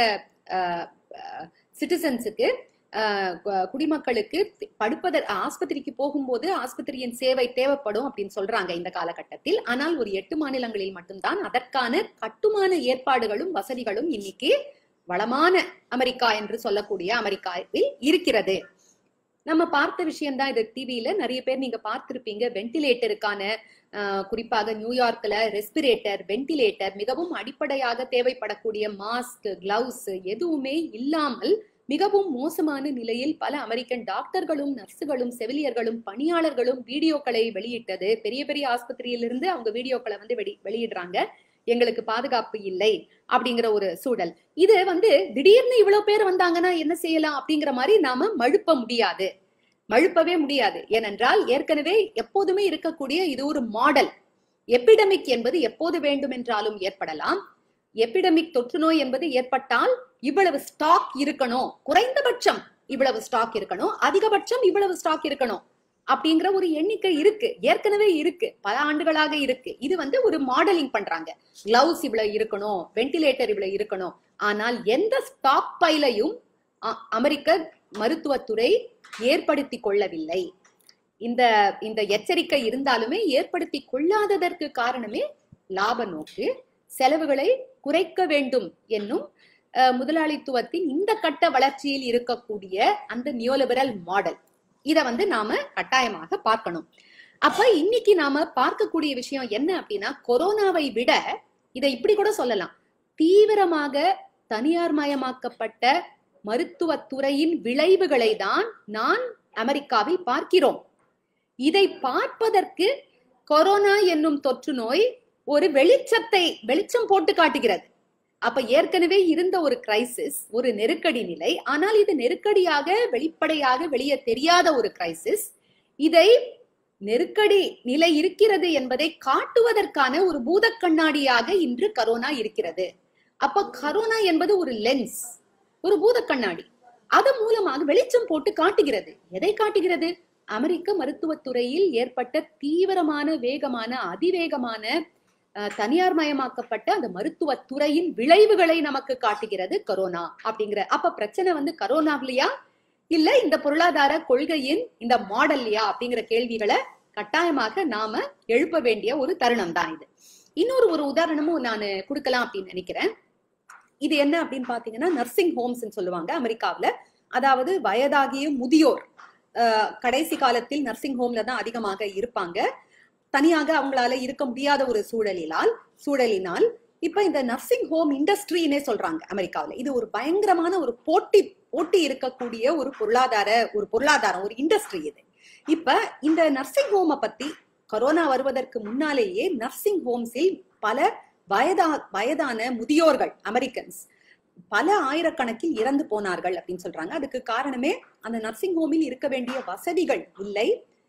சிட்டிசன்ஸுக்கு குடிமக்களுக்கு படுப்பதற்கு ஆஸ்பத்திரிக்கு போகும்போது ஆஸ்பத்திரியின் சேவை தேவைப்படும் அப்படின்னு சொல்றாங்க இந்த காலகட்டத்தில் ஆனால் ஒரு எட்டு மாநிலங்களில் மட்டும்தான் அதற்கான கட்டுமான ஏற்பாடுகளும் வசதிகளும் இன்னைக்கு வளமான அமெரிக்கா என்று சொல்லக்கூடிய அமெரிக்காவில் இருக்கிறது நம்ம பார்த்த விஷயம்தான் இது டிவியில நிறைய பேர் நீங்க பார்த்திருப்பீங்க வென்டிலேட்டருக்கான ஆஹ், குறிப்பாக நியூயார்க்ல ரெஸ்பிரேட்டர் வென்டிலேட்டர் மிகவும் அடிப்படையாக தேவைப்படக்கூடிய மாஸ்க் கிளவுஸ் எதுவுமே இல்லாமல் மிகவும் மோசமான நிலையில் பல அமெரிக்கன் டாக்டர்களும் நர்ஸுகளும் செவிலியர்களும் பணியாளர்களும் வீடியோக்களை வெளியிட்டது பெரிய பெரிய ஆஸ்பத்திரியிலிருந்து அவங்க வீடியோக்களை வந்து வெளி வெளியிடுறாங்க எங்களுக்கு பாதுகாப்பு இல்லை அப்படிங்கிற ஒரு சூழல் இது வந்து திடீர்னு இவ்வளவு பேர் வந்தாங்கன்னா என்ன செய்யலாம் அப்படிங்கிற மாதிரி நாம மழுப்ப முடியாது மழுப்பவே முடியாது ஏனென்றால் ஏற்கனவே எப்போதுமே இருக்கக்கூடிய இது ஒரு மாடல் எபிடமிக் என்பது எப்போது வேண்டுமென்றாலும் ஏற்படலாம் எபிடமிக் தொற்று நோய் என்பது ஏற்பட்டால் இவ்வளவு ஸ்டாக் இருக்கணும் குறைந்தபட்சம் இவ்வளவு ஸ்டாக் இருக்கணும் அதிகபட்சம் இவ்வளவு ஸ்டாக் இருக்கணும் அப்படிங்கிற ஒரு எண்ணிக்கை இருக்கு ஏற்கனவே இருக்கு பல ஆண்டுகளாக இருக்கு இது வந்து ஒரு மாடலிங் பண்றாங்க கிளவுஸ் இவ்வளவு இருக்கணும் வென்டிலேட்டர் இவ்வளவு இருக்கணும் ஆனால் எந்த ஸ்டாக் பைலையும் அ- அமெரிக்க மருத்துவத்துறை ஏற்படுத்தி கொள்ளவில்லை இந்த இந்த எச்சரிக்கை இருந்தாலுமே ஏற்படுத்தி கொள்ளாததற்கு காரணமே லாப நோக்கு செலவுகளை குறைக்க வேண்டும் என்னும் அஹ், முதலாளித்துவத்தின் இந்த கட்ட வளர்ச்சியில் இருக்கக்கூடிய அந்த நியோலிபரல் மாடல் இத வந்து நாம கட்டாயமாக பார்க்கணும் அப்ப இன்னைக்கு நாம பார்க்கக்கூடிய விஷயம் என்ன அப்படின்னா கொரோனாவை விட இதை இப்படி கூட சொல்லலாம் தீவிரமாக தனியார் மயமாக்கப்பட்ட மருத்துவத்துறையின் விளைவுகளை தான் நான் அமெரிக்காவில் பார்க்கிறோம் இதை பார்ப்பதற்கு கொரோனா என்னும் தொற்று நோய் ஒரு வெளிச்சத்தை வெளிச்சம் போட்டு காட்டுகிறது அப்ப ஏற்கனவே இருந்த ஒரு கிரைசிஸ் ஒரு நெருக்கடி நிலை ஆனால் இது நெருக்கடியாக வெளிப்படையாக வெளியே தெரியாத ஒரு கிரைசிஸ் இதை நெருக்கடி நிலை இருக்கிறது என்பதை காட்டுவதற்கான ஒரு பூத கண்ணாடியாக இன்று கரோனா இருக்கிறது அப்ப கரோனா என்பது ஒரு லென்ஸ் ஒரு பூத கண்ணாடி அது மூலமாக வெளிச்சம் போட்டு காட்டுகிறது எதை காட்டுகிறது அமெரிக்க மருத்துவத்துறையில் ஏற்பட்ட தீவிரமான வேகமான அதிவேகமான அஹ், தனியார் மயமாக்கப்பட்ட அந்த மருத்துவத்துறையின் விளைவுகளை நமக்கு காட்டுகிறது கரோனா அப்படிங்கிற அப்ப பிரச்சனை வந்து கரோனாவிலையா இல்ல இந்த பொருளாதார கொள்கையின் இந்த மாடல்லையா அப்படிங்கிற கேள்விகளை கட்டாயமாக நாம எழுப்ப வேண்டிய ஒரு தருணம் தான் இது இன்னொரு ஒரு உதாரணமும் நான் கொடுக்கலாம் அப்படின்னு நினைக்கிறேன் இது என்ன அப்படின்னு பாத்தீங்கன்னா நர்சிங் ஹோம்ஸ் சொல்லுவாங்க அமெரிக்காவுல அதாவது வயதாகிய முதியோர் அஹ், கடைசி காலத்தில் நர்சிங் ஹோம்ல தான் அதிகமாக இருப்பாங்க தனியாக அவங்களால இருக்க முடியாத ஒரு சூழலினால் சூழலினால் இப்ப இந்த நர்சிங் ஹோம் இண்டஸ்ட்ரின்னே சொல்றாங்க அமெரிக்காவுல இது ஒரு பயங்கரமான ஒரு போட்டி போட்டி இருக்கக்கூடிய ஒரு பொருளாதார ஒரு பொருளாதாரம் ஒரு இண்டஸ்ட்ரி இது இப்ப இந்த நர்சிங் ஹோமை பத்தி கொரோனா வருவதற்கு முன்னாலேயே நர்சிங் ஹோம்ஸில் பல வயதா வயதான முதியோர்கள் அமெரிக்கன்ஸ் பல ஆயிரக்கணக்கில் இறந்து போனார்கள் அப்படின்னு சொல்றாங்க அதுக்கு காரணமே அந்த நர்சிங் ஹோமில் இருக்க வேண்டிய வசதிகள் இல்லை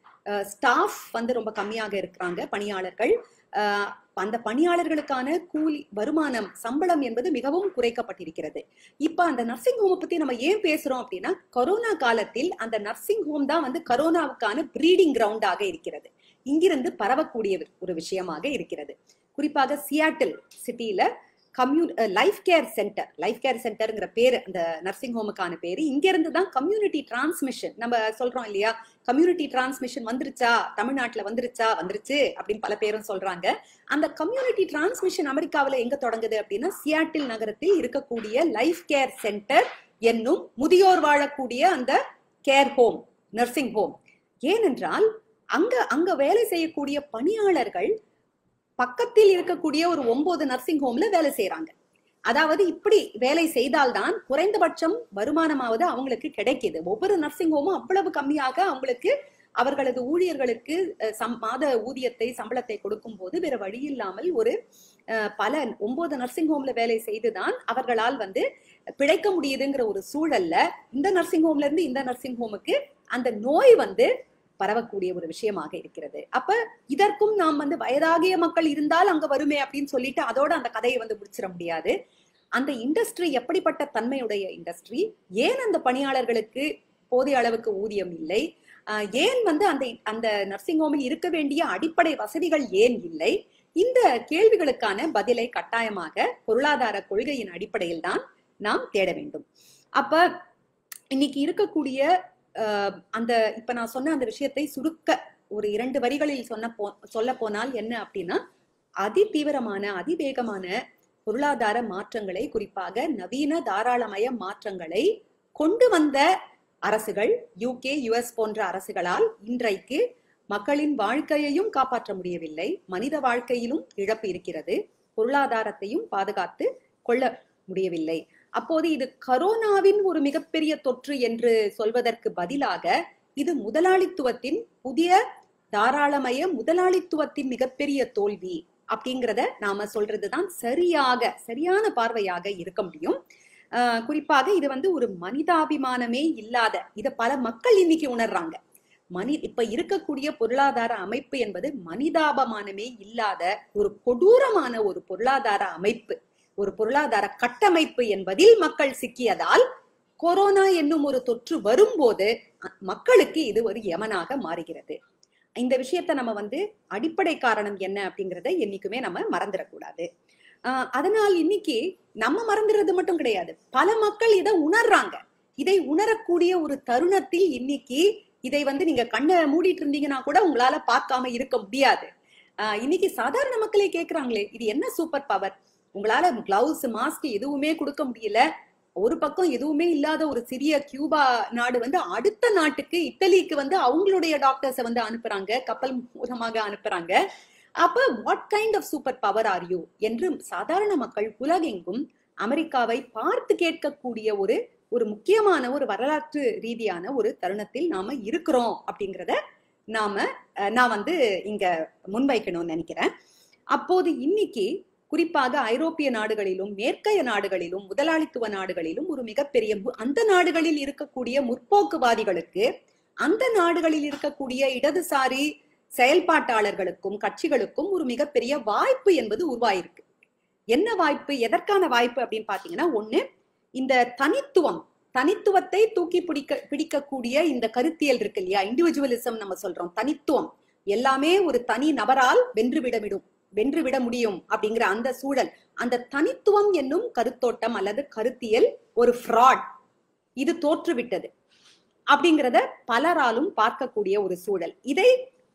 ஸ்டாஃப் வந்து ரொம்ப கம்மியாக இருக்கிறாங்க பணியாளர்கள் அஹ், அந்த பணியாளர்களுக்கான கூலி வருமானம் சம்பளம் என்பது மிகவும் குறைக்கப்பட்டிருக்கிறது இப்ப அந்த நர்சிங் ஹோமை பத்தி நம்ம ஏன் பேசுறோம் அப்படின்னா கொரோனா காலத்தில் அந்த நர்சிங் ஹோம் தான் வந்து கொரோனாவுக்கான ப்ரீடிங் கிரவுண்டாக இருக்கிறது இங்கிருந்து பரவக்கூடிய ஒரு விஷயமாக இருக்கிறது குறிப்பாக சியாட்டில் சிட்டியில கம்யூ life care center life care சென்டர்ங்கிற பேரு அந்த நர்சிங் ஹோமுக்கான பேரு இங்க இருந்து தான் கம்யூனிட்டி டிரான்ஸ்மிஷன் நம்ம சொல்றோம் இல்லையா கம்யூனிட்டி டிரான்ஸ்மிஷன் வந்துருச்சா தமிழ்நாட்டுல வந்துருச்சா வந்துருச்சு அப்படின்னு பல பேரும் சொல்றாங்க அந்த கம்யூனிட்டி டிரான்ஸ்மிஷன் அமெரிக்காவுல எங்க தொடங்குது அப்படின்னா சியாட்டில் நகரத்தில் இருக்கக்கூடிய லைஃப் கேர் சென்டர் என்னும் முதியோர் வாழக்கூடிய அந்த கேர் ஹோம் நர்சிங் ஹோம் ஏனென்றால் அங்க அங்க வேலை செய்யக்கூடிய பணியாளர்கள் பக்கத்தில் இருக்கக்கூடிய ஒரு ஒன்பது நர்சிங் ஹோம்ல வேலை செய்யறாங்க அதாவது இப்படி வேலை செய்தால்தான் குறைந்தபட்சம் வருமானமாவது அவங்களுக்கு கிடைக்குது ஒவ்வொரு நர்சிங் ஹோமும் அவ்வளவு கம்மியாக அவங்களுக்கு அவர்களது ஊழியர்களுக்கு அஹ், சம் மாத ஊதியத்தை சம்பளத்தை கொடுக்கும் போது வேற வழி இல்லாமல் ஒரு அஹ், பல ஒன்பது நர்சிங் ஹோம்ல வேலை செய்துதான் அவர்களால் வந்து பிழைக்க முடியுதுங்கிற ஒரு சூழல்ல இந்த நர்சிங் ஹோம்ல இருந்து இந்த நர்சிங் ஹோமுக்கு அந்த நோய் வந்து பரவக்கூடிய ஒரு விஷயமாக இருக்கிறது அப்ப இதற்கும் நாம் வந்து வயதாகிய மக்கள் இருந்தால் அங்க வருமே அப்படின்னு சொல்லிட்டு அதோட அந்த கதையை வந்து முடிச்சிட முடியாது அந்த இண்டஸ்ட்ரி எப்படிப்பட்ட தன்மையுடைய இண்டஸ்ட்ரி ஏன் அந்த பணியாளர்களுக்கு போதிய அளவுக்கு ஊதியம் இல்லை ஆஹ் ஏன் வந்து அந்த அந்த நர்சிங் ஹோமில் இருக்க வேண்டிய அடிப்படை வசதிகள் ஏன் இல்லை இந்த கேள்விகளுக்கான பதிலை கட்டாயமாக பொருளாதார கொள்கையின் அடிப்படையில் தான் நாம் தேட வேண்டும் அப்ப இன்னைக்கு இருக்கக்கூடிய ஆஹ், அந்த இப்ப நான் சொன்ன அந்த விஷயத்தை சுருக்க ஒரு இரண்டு வரிகளில் சொன்ன போ சொல்ல போனால் என்ன அப்படின்னா அதி தீவிரமான அதிவேகமான பொருளாதார மாற்றங்களை குறிப்பாக நவீன தாராளமய மாற்றங்களை கொண்டு வந்த அரசுகள் யூகே யுஎஸ் போன்ற அரசுகளால் இன்றைக்கு மக்களின் வாழ்க்கையையும் காப்பாற்ற முடியவில்லை மனித வாழ்க்கையிலும் இழப்பு இருக்கிறது பொருளாதாரத்தையும் பாதுகாத்து கொள்ள முடியவில்லை அப்போது இது கரோனாவின் ஒரு மிகப்பெரிய தொற்று என்று சொல்வதற்கு பதிலாக இது முதலாளித்துவத்தின் புதிய தாராளமய முதலாளித்துவத்தின் மிகப்பெரிய தோல்வி அப்படிங்கிறத நாம சொல்றதுதான் சரியாக சரியான பார்வையாக இருக்க முடியும் ஆஹ் குறிப்பாக இது வந்து ஒரு மனிதாபிமானமே இல்லாத இத பல மக்கள் இன்னைக்கு உணர்றாங்க மனி இப்ப இருக்கக்கூடிய பொருளாதார அமைப்பு என்பது மனிதாபமானமே இல்லாத ஒரு கொடூரமான ஒரு பொருளாதார அமைப்பு ஒரு பொருளாதார கட்டமைப்பு என்பதில் மக்கள் சிக்கியதால் கொரோனா என்னும் ஒரு தொற்று வரும்போது அ- மக்களுக்கு இது ஒரு யமனாக மாறுகிறது இந்த விஷயத்த நம்ம வந்து அடிப்படை காரணம் என்ன அப்படிங்கறத என்னைக்குமே நம்ம மறந்துடக்கூடாது ஆஹ் அதனால் இன்னைக்கு நம்ம மறந்துடுறது மட்டும் கிடையாது பல மக்கள் இதை உணர்றாங்க இதை உணரக்கூடிய ஒரு தருணத்தில் இன்னைக்கு இதை வந்து நீங்க கண்ணை மூடிட்டு இருந்தீங்கன்னா கூட உங்களால பார்க்காம இருக்க முடியாது ஆஹ் இன்னைக்கு சாதாரண மக்களே கேக்குறாங்களே இது என்ன சூப்பர் பவர் உங்களால கிளவுஸ் மாஸ்க் எதுவுமே கொடுக்க முடியல ஒரு பக்கம் எதுவுமே இல்லாத ஒரு சிறிய கியூபா நாடு வந்து அடுத்த நாட்டுக்கு இட்டலிக்கு வந்து அவங்களுடைய டாக்டர்ஸை வந்து அனுப்புறாங்க கப்பல் மூலமாக அனுப்புறாங்க அப்ப what kind of super power are you என்று சாதாரண மக்கள் உலகெங்கும் அமெரிக்காவை பார்த்து கேட்கக்கூடிய ஒரு ஒரு முக்கியமான ஒரு வரலாற்று ரீதியான ஒரு தருணத்தில் நாம இருக்கிறோம் அப்படிங்கிறத நாம அஹ், நான் வந்து இங்க முன்வைக்கணும்னு நினைக்கிறேன் அப்போது இன்னைக்கு குறிப்பாக ஐரோப்பிய நாடுகளிலும் மேற்கைய நாடுகளிலும் முதலாளித்துவ நாடுகளிலும் ஒரு மிகப்பெரிய மு- அந்த நாடுகளில் இருக்கக்கூடிய முற்போக்குவாதிகளுக்கு அந்த நாடுகளில் இருக்கக்கூடிய இடதுசாரி செயல்பாட்டாளர்களுக்கும் கட்சிகளுக்கும் ஒரு மிகப்பெரிய வாய்ப்பு என்பது உருவாயிருக்கு என்ன வாய்ப்பு எதற்கான வாய்ப்பு அப்படின்னு பாத்தீங்கன்னா ஒண்ணு இந்த தனித்துவம் தனித்துவத்தை தூக்கி பிடிக்க பிடிக்கக்கூடிய இந்த கருத்தியல் இருக்கு இல்லையா இண்டிவிஜுவலிசம் நம்ம சொல்றோம் தனித்துவம் எல்லாமே ஒரு தனி நபரால் வென்றுவிடவிடும் வென்றுவிட முடியும் அப்படிங்கிற அந்த சூழல் அந்த தனித்துவம் என்னும் கருத்தோட்டம் அல்லது கருத்தியல் ஒரு ஃப்ராட் இது தோற்றுவிட்டது அப்படிங்கிறத பலராலும் பார்க்கக்கூடிய ஒரு சூழல் இதை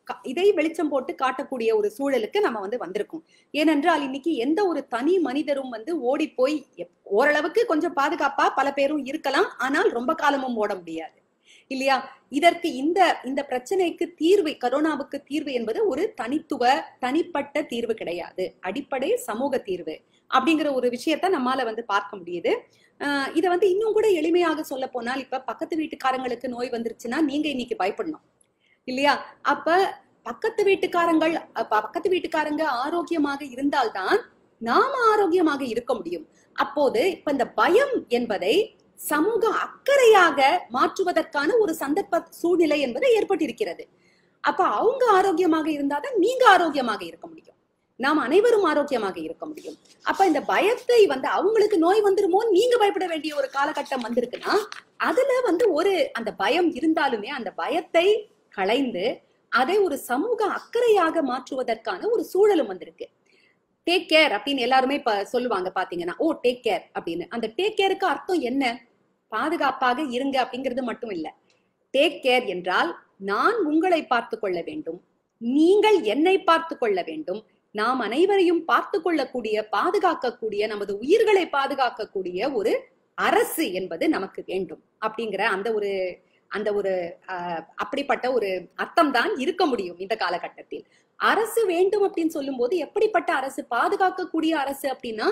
க- இதை வெளிச்சம் போட்டு காட்டக்கூடிய ஒரு சூழலுக்கு நம்ம வந்து வந்திருக்கோம் ஏனென்றால் இன்னைக்கு எந்த ஒரு தனி மனிதரும் வந்து ஓடி போய் எப்- ஓரளவுக்கு கொஞ்சம் பாதுகாப்பா பல பேரும் இருக்கலாம் ஆனால் ரொம்ப காலமும் ஓட முடியாது இல்லையா இதற்கு இந்த இந்த பிரச்சனைக்கு தீர்வு கரோனாவுக்கு தீர்வு என்பது ஒரு தனித்துவ தனிப்பட்ட தீர்வு கிடையாது அடிப்படை சமூக தீர்வு அப்படிங்கிற ஒரு விஷயத்த நம்மால வந்து பார்க்க முடியுது ஆஹ் இதை வந்து இன்னும் கூட எளிமையாக சொல்ல போனால் இப்ப பக்கத்து வீட்டுக்காரங்களுக்கு நோய் வந்துருச்சுன்னா நீங்க இன்னைக்கு பயப்படணும் இல்லையா அப்ப பக்கத்து வீட்டுக்காரங்கள் அப்ப பக்கத்து வீட்டுக்காரங்க ஆரோக்கியமாக இருந்தால்தான் நாம ஆரோக்கியமாக இருக்க முடியும் அப்போது இப்ப இந்த பயம் என்பதை சமூக அக்கறையாக மாற்றுவதற்கான ஒரு சந்தர்ப்ப சூழ்நிலை என்பது ஏற்பட்டிருக்கிறது அப்ப அவங்க ஆரோக்கியமாக இருந்தாதான் நீங்க ஆரோக்கியமாக இருக்க முடியும் நாம் அனைவரும் ஆரோக்கியமாக இருக்க முடியும் அப்ப இந்த பயத்தை வந்து அவங்களுக்கு நோய் வந்துருமோ நீங்க பயப்பட வேண்டிய ஒரு காலகட்டம் வந்திருக்குன்னா அதுல வந்து ஒரு அந்த பயம் இருந்தாலுமே அந்த பயத்தை களைந்து அதை ஒரு சமூக அக்கறையாக மாற்றுவதற்கான ஒரு சூழலும் வந்திருக்கு டேக் கேர் அப்படின்னு எல்லாருமே இப்ப சொல்லுவாங்க பாத்தீங்கன்னா ஓ டேக் கேர் அப்படின்னு அந்த டேக் கேருக்கு அர்த்தம் என்ன பாதுகாப்பாக இருங்க அப்படிங்கிறது மட்டும் இல்ல டேக் கேர் என்றால் நான் உங்களை பார்த்து கொள்ள வேண்டும் நீங்கள் என்னை பார்த்து கொள்ள வேண்டும் நாம் அனைவரையும் பார்த்து கொள்ளக்கூடிய பாதுகாக்கக்கூடிய நமது உயிர்களை பாதுகாக்கக்கூடிய ஒரு அரசு என்பது நமக்கு வேண்டும் அப்படிங்கிற அந்த ஒரு அந்த ஒரு ஆஹ், அப்படிப்பட்ட ஒரு அர்த்தம் தான் இருக்க முடியும் இந்த காலகட்டத்தில் அரசு வேண்டும் அப்படின்னு சொல்லும்போது எப்படிப்பட்ட அரசு பாதுகாக்கக்கூடிய அரசு அப்படின்னா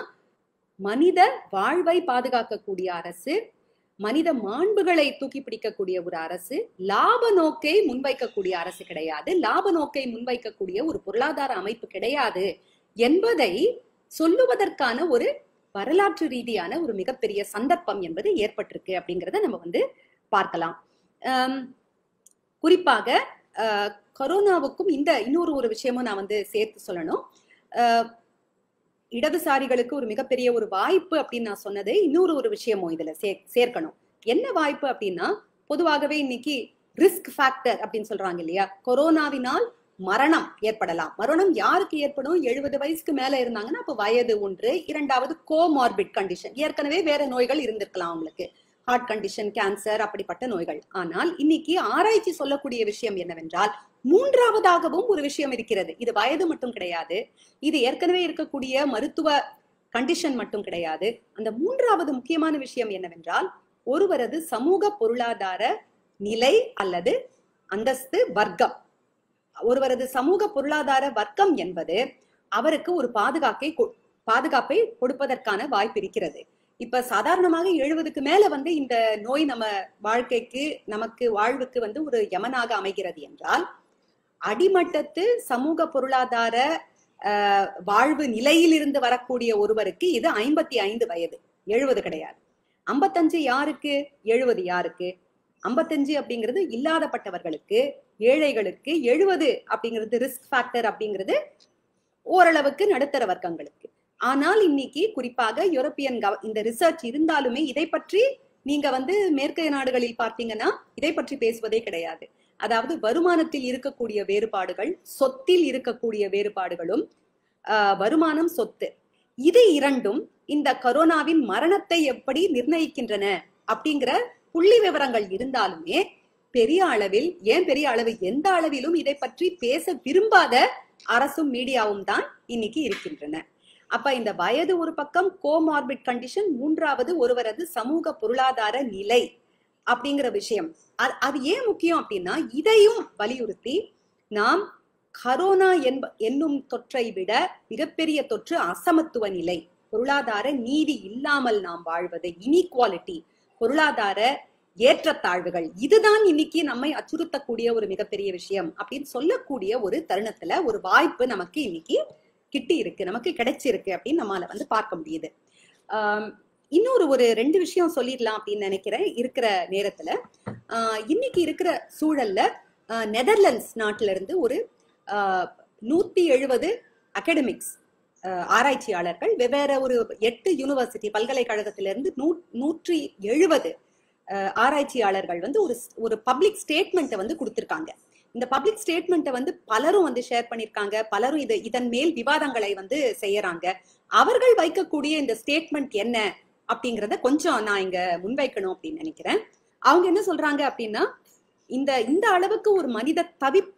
மனித வாழ்வை பாதுகாக்கக்கூடிய அரசு மனித மாண்புகளை தூக்கி பிடிக்கக்கூடிய ஒரு அரசு லாப நோக்கை முன்வைக்கக்கூடிய அரசு கிடையாது லாப நோக்கை முன்வைக்கக்கூடிய ஒரு பொருளாதார அமைப்பு கிடையாது என்பதை சொல்லுவதற்கான ஒரு வரலாற்று ரீதியான ஒரு மிகப்பெரிய சந்தர்ப்பம் என்பது ஏற்பட்டிருக்கு அப்படிங்கிறத நம்ம வந்து பார்க்கலாம் ஆம், குறிப்பாக அஹ், கொரோனாவுக்கும் இந்த இன்னொரு ஒரு விஷயமும் நான் வந்து சேர்த்து சொல்லணும் அஹ், இடதுசாரிகளுக்கு ஒரு மிகப்பெரிய ஒரு வாய்ப்பு அப்படின்னு நான் சொன்னது இன்னொரு ஒரு விஷயமும் இதுல சே சேர்க்கணும் என்ன வாய்ப்பு அப்படின்னா பொதுவாகவே இன்னைக்கு ரிஸ்க் ஃபேக்டர் அப்படின்னு சொல்றாங்க இல்லையா கொரோனாவினால் மரணம் ஏற்படலாம் மரணம் யாருக்கு ஏற்படும் எழுபது வயசுக்கு மேல இருந்தாங்கன்னா அப்ப வயது ஒன்று இரண்டாவது கோமார்பிட் கண்டிஷன் ஏற்கனவே வேற நோய்கள் இருந்திருக்கலாம் அவங்களுக்கு ஹார்ட் கண்டிஷன் கேன்சர் அப்படிப்பட்ட நோய்கள் ஆனால் இன்னைக்கு ஆராய்ச்சி சொல்லக்கூடிய விஷயம் என்னவென்றால் மூன்றாவதாகவும் ஒரு விஷயம் இருக்கிறது இது வயது மட்டும் கிடையாது இது ஏற்கனவே இருக்கக்கூடிய மருத்துவ கண்டிஷன் மட்டும் கிடையாது அந்த மூன்றாவது முக்கியமான விஷயம் என்னவென்றால் ஒருவரது சமூக பொருளாதார நிலை அல்லது அந்தஸ்து வர்க்கம் ஒருவரது சமூக பொருளாதார வர்க்கம் என்பது அவருக்கு ஒரு பாதுகாப்பை கொ- பாதுகாப்பை கொடுப்பதற்கான வாய்ப்பு இருக்கிறது இப்ப சாதாரணமாக எழுபதுக்கு மேல வந்து இந்த நோய் நம்ம வாழ்க்கைக்கு நமக்கு வாழ்வுக்கு வந்து ஒரு யமனாக அமைகிறது என்றால் அடிமட்டத்து சமூக பொருளாதார ஆஹ், வாழ்வு நிலையிலிருந்து வரக்கூடிய ஒருவருக்கு இது ஐம்பத்தி ஐந்து வயது எழுபது கிடையாது ஐம்பத்தஞ்சு யாருக்கு எழுபது யாருக்கு ஐம்பத்தஞ்சு அப்படிங்கிறது இல்லாதப்பட்டவர்களுக்கு ஏழைகளுக்கு எழுபது அப்படிங்கிறது ரிஸ்க் ஃபேக்டர் அப்படிங்கிறது ஓரளவுக்கு நடுத்தர வர்க்கங்களுக்கு ஆனால் இன்னைக்கு குறிப்பாக யூரோப்பியன் கவ- இந்த ரிசர்ச் இருந்தாலுமே இதை பற்றி நீங்க வந்து மேற்கைய நாடுகளில் பார்த்தீங்கன்னா இதை பற்றி பேசுவதே கிடையாது அதாவது வருமானத்தில் இருக்கக்கூடிய வேறுபாடுகள் சொத்தில் இருக்கக்கூடிய வேறுபாடுகளும் ஆஹ், வருமானம் சொத்து இது இரண்டும் இந்த கரோனாவின் மரணத்தை எப்படி நிர்ணயிக்கின்றன அப்படிங்கிற புள்ளி விவரங்கள் இருந்தாலுமே பெரிய அளவில் ஏன் பெரிய அளவு எந்த அளவிலும் இதை பற்றி பேச விரும்பாத அரசும் மீடியாவும் தான் இன்னைக்கு இருக்கின்றன அப்ப இந்த வயது ஒரு பக்கம் கோமார்பிட் கண்டிஷன் மூன்றாவது ஒருவரது சமூக பொருளாதார நிலை அப்படிங்கிற விஷயம் அது அது ஏன் முக்கியம் அப்படின்னா இதையும் வலியுறுத்தி நாம் கரோனா என்ப என்னும் தொற்றை விட மிகப்பெரிய தொற்று அசமத்துவ நிலை பொருளாதார நீதி இல்லாமல் நாம் வாழ்வது இனீக்வாலிட்டி பொருளாதார ஏற்றத்தாழ்வுகள் இதுதான் இன்னைக்கு நம்மை அச்சுறுத்தக்கூடிய ஒரு மிகப்பெரிய விஷயம் அப்படின்னு சொல்லக்கூடிய ஒரு தருணத்துல ஒரு வாய்ப்பு நமக்கு இன்னைக்கு கிட்டி இருக்கு நமக்கு கிடைச்சிருக்கு அப்படின்னு நம்மால வந்து பார்க்க முடியுது ஆம், இன்னொரு ஒரு ரெண்டு விஷயம் சொல்லிடலாம் அப்படின்னு நினைக்கிறேன் இருக்கிற நேரத்துல ஆஹ், இன்னைக்கு இருக்கிற சூழல்ல ஆஹ், நெதர்லாண்ட்ஸ் நாட்டுல இருந்து ஒரு ஆஹ், நூத்தி எழுபது அகடமிக்ஸ் ஆராய்ச்சியாளர்கள் வெவ்வேறு ஒரு எட்டு யூனிவர்சிட்டி பல்கலைக்கழகத்திலிருந்து நூ நூற்றி எழுபது ஆராய்ச்சியாளர்கள் வந்து ஒரு ஒரு பப்ளிக் ஸ்டேட்மெண்ட்டை வந்து கொடுத்திருக்காங்க இந்த பப்ளிக் ஸ்டேட்மெண்ட்டை வந்து பலரும் வந்து ஷேர் பண்ணிருக்காங்க பலரும் இது இதன் மேல் விவாதங்களை வந்து செய்யறாங்க அவர்கள் வைக்கக்கூடிய இந்த ஸ்டேட்மெண்ட் என்ன அப்படிங்கறத கொஞ்சம் நான் இங்க முன்வைக்கணும் அப்படின்னு நினைக்கிறேன் அவங்க என்ன சொல்றாங்க அப்படின்னா இந்த இந்த அளவுக்கு ஒரு மனித தவிப்பு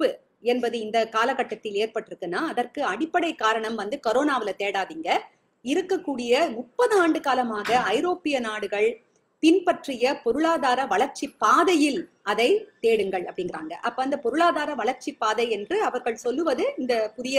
என்பது இந்த காலகட்டத்தில் ஏற்பட்டிருக்குன்னா அதற்கு அடிப்படை காரணம் வந்து கரோனாவுல தேடாதீங்க இருக்கக்கூடிய முப்பது ஆண்டு காலமாக ஐரோப்பிய நாடுகள் பின்பற்றிய பொருளாதார வளர்ச்சி பாதையில் அதை தேடுங்கள் அப்படிங்கிறாங்க அப்ப அந்த பொருளாதார வளர்ச்சி பாதை என்று அவர்கள் சொல்லுவது இந்த புதிய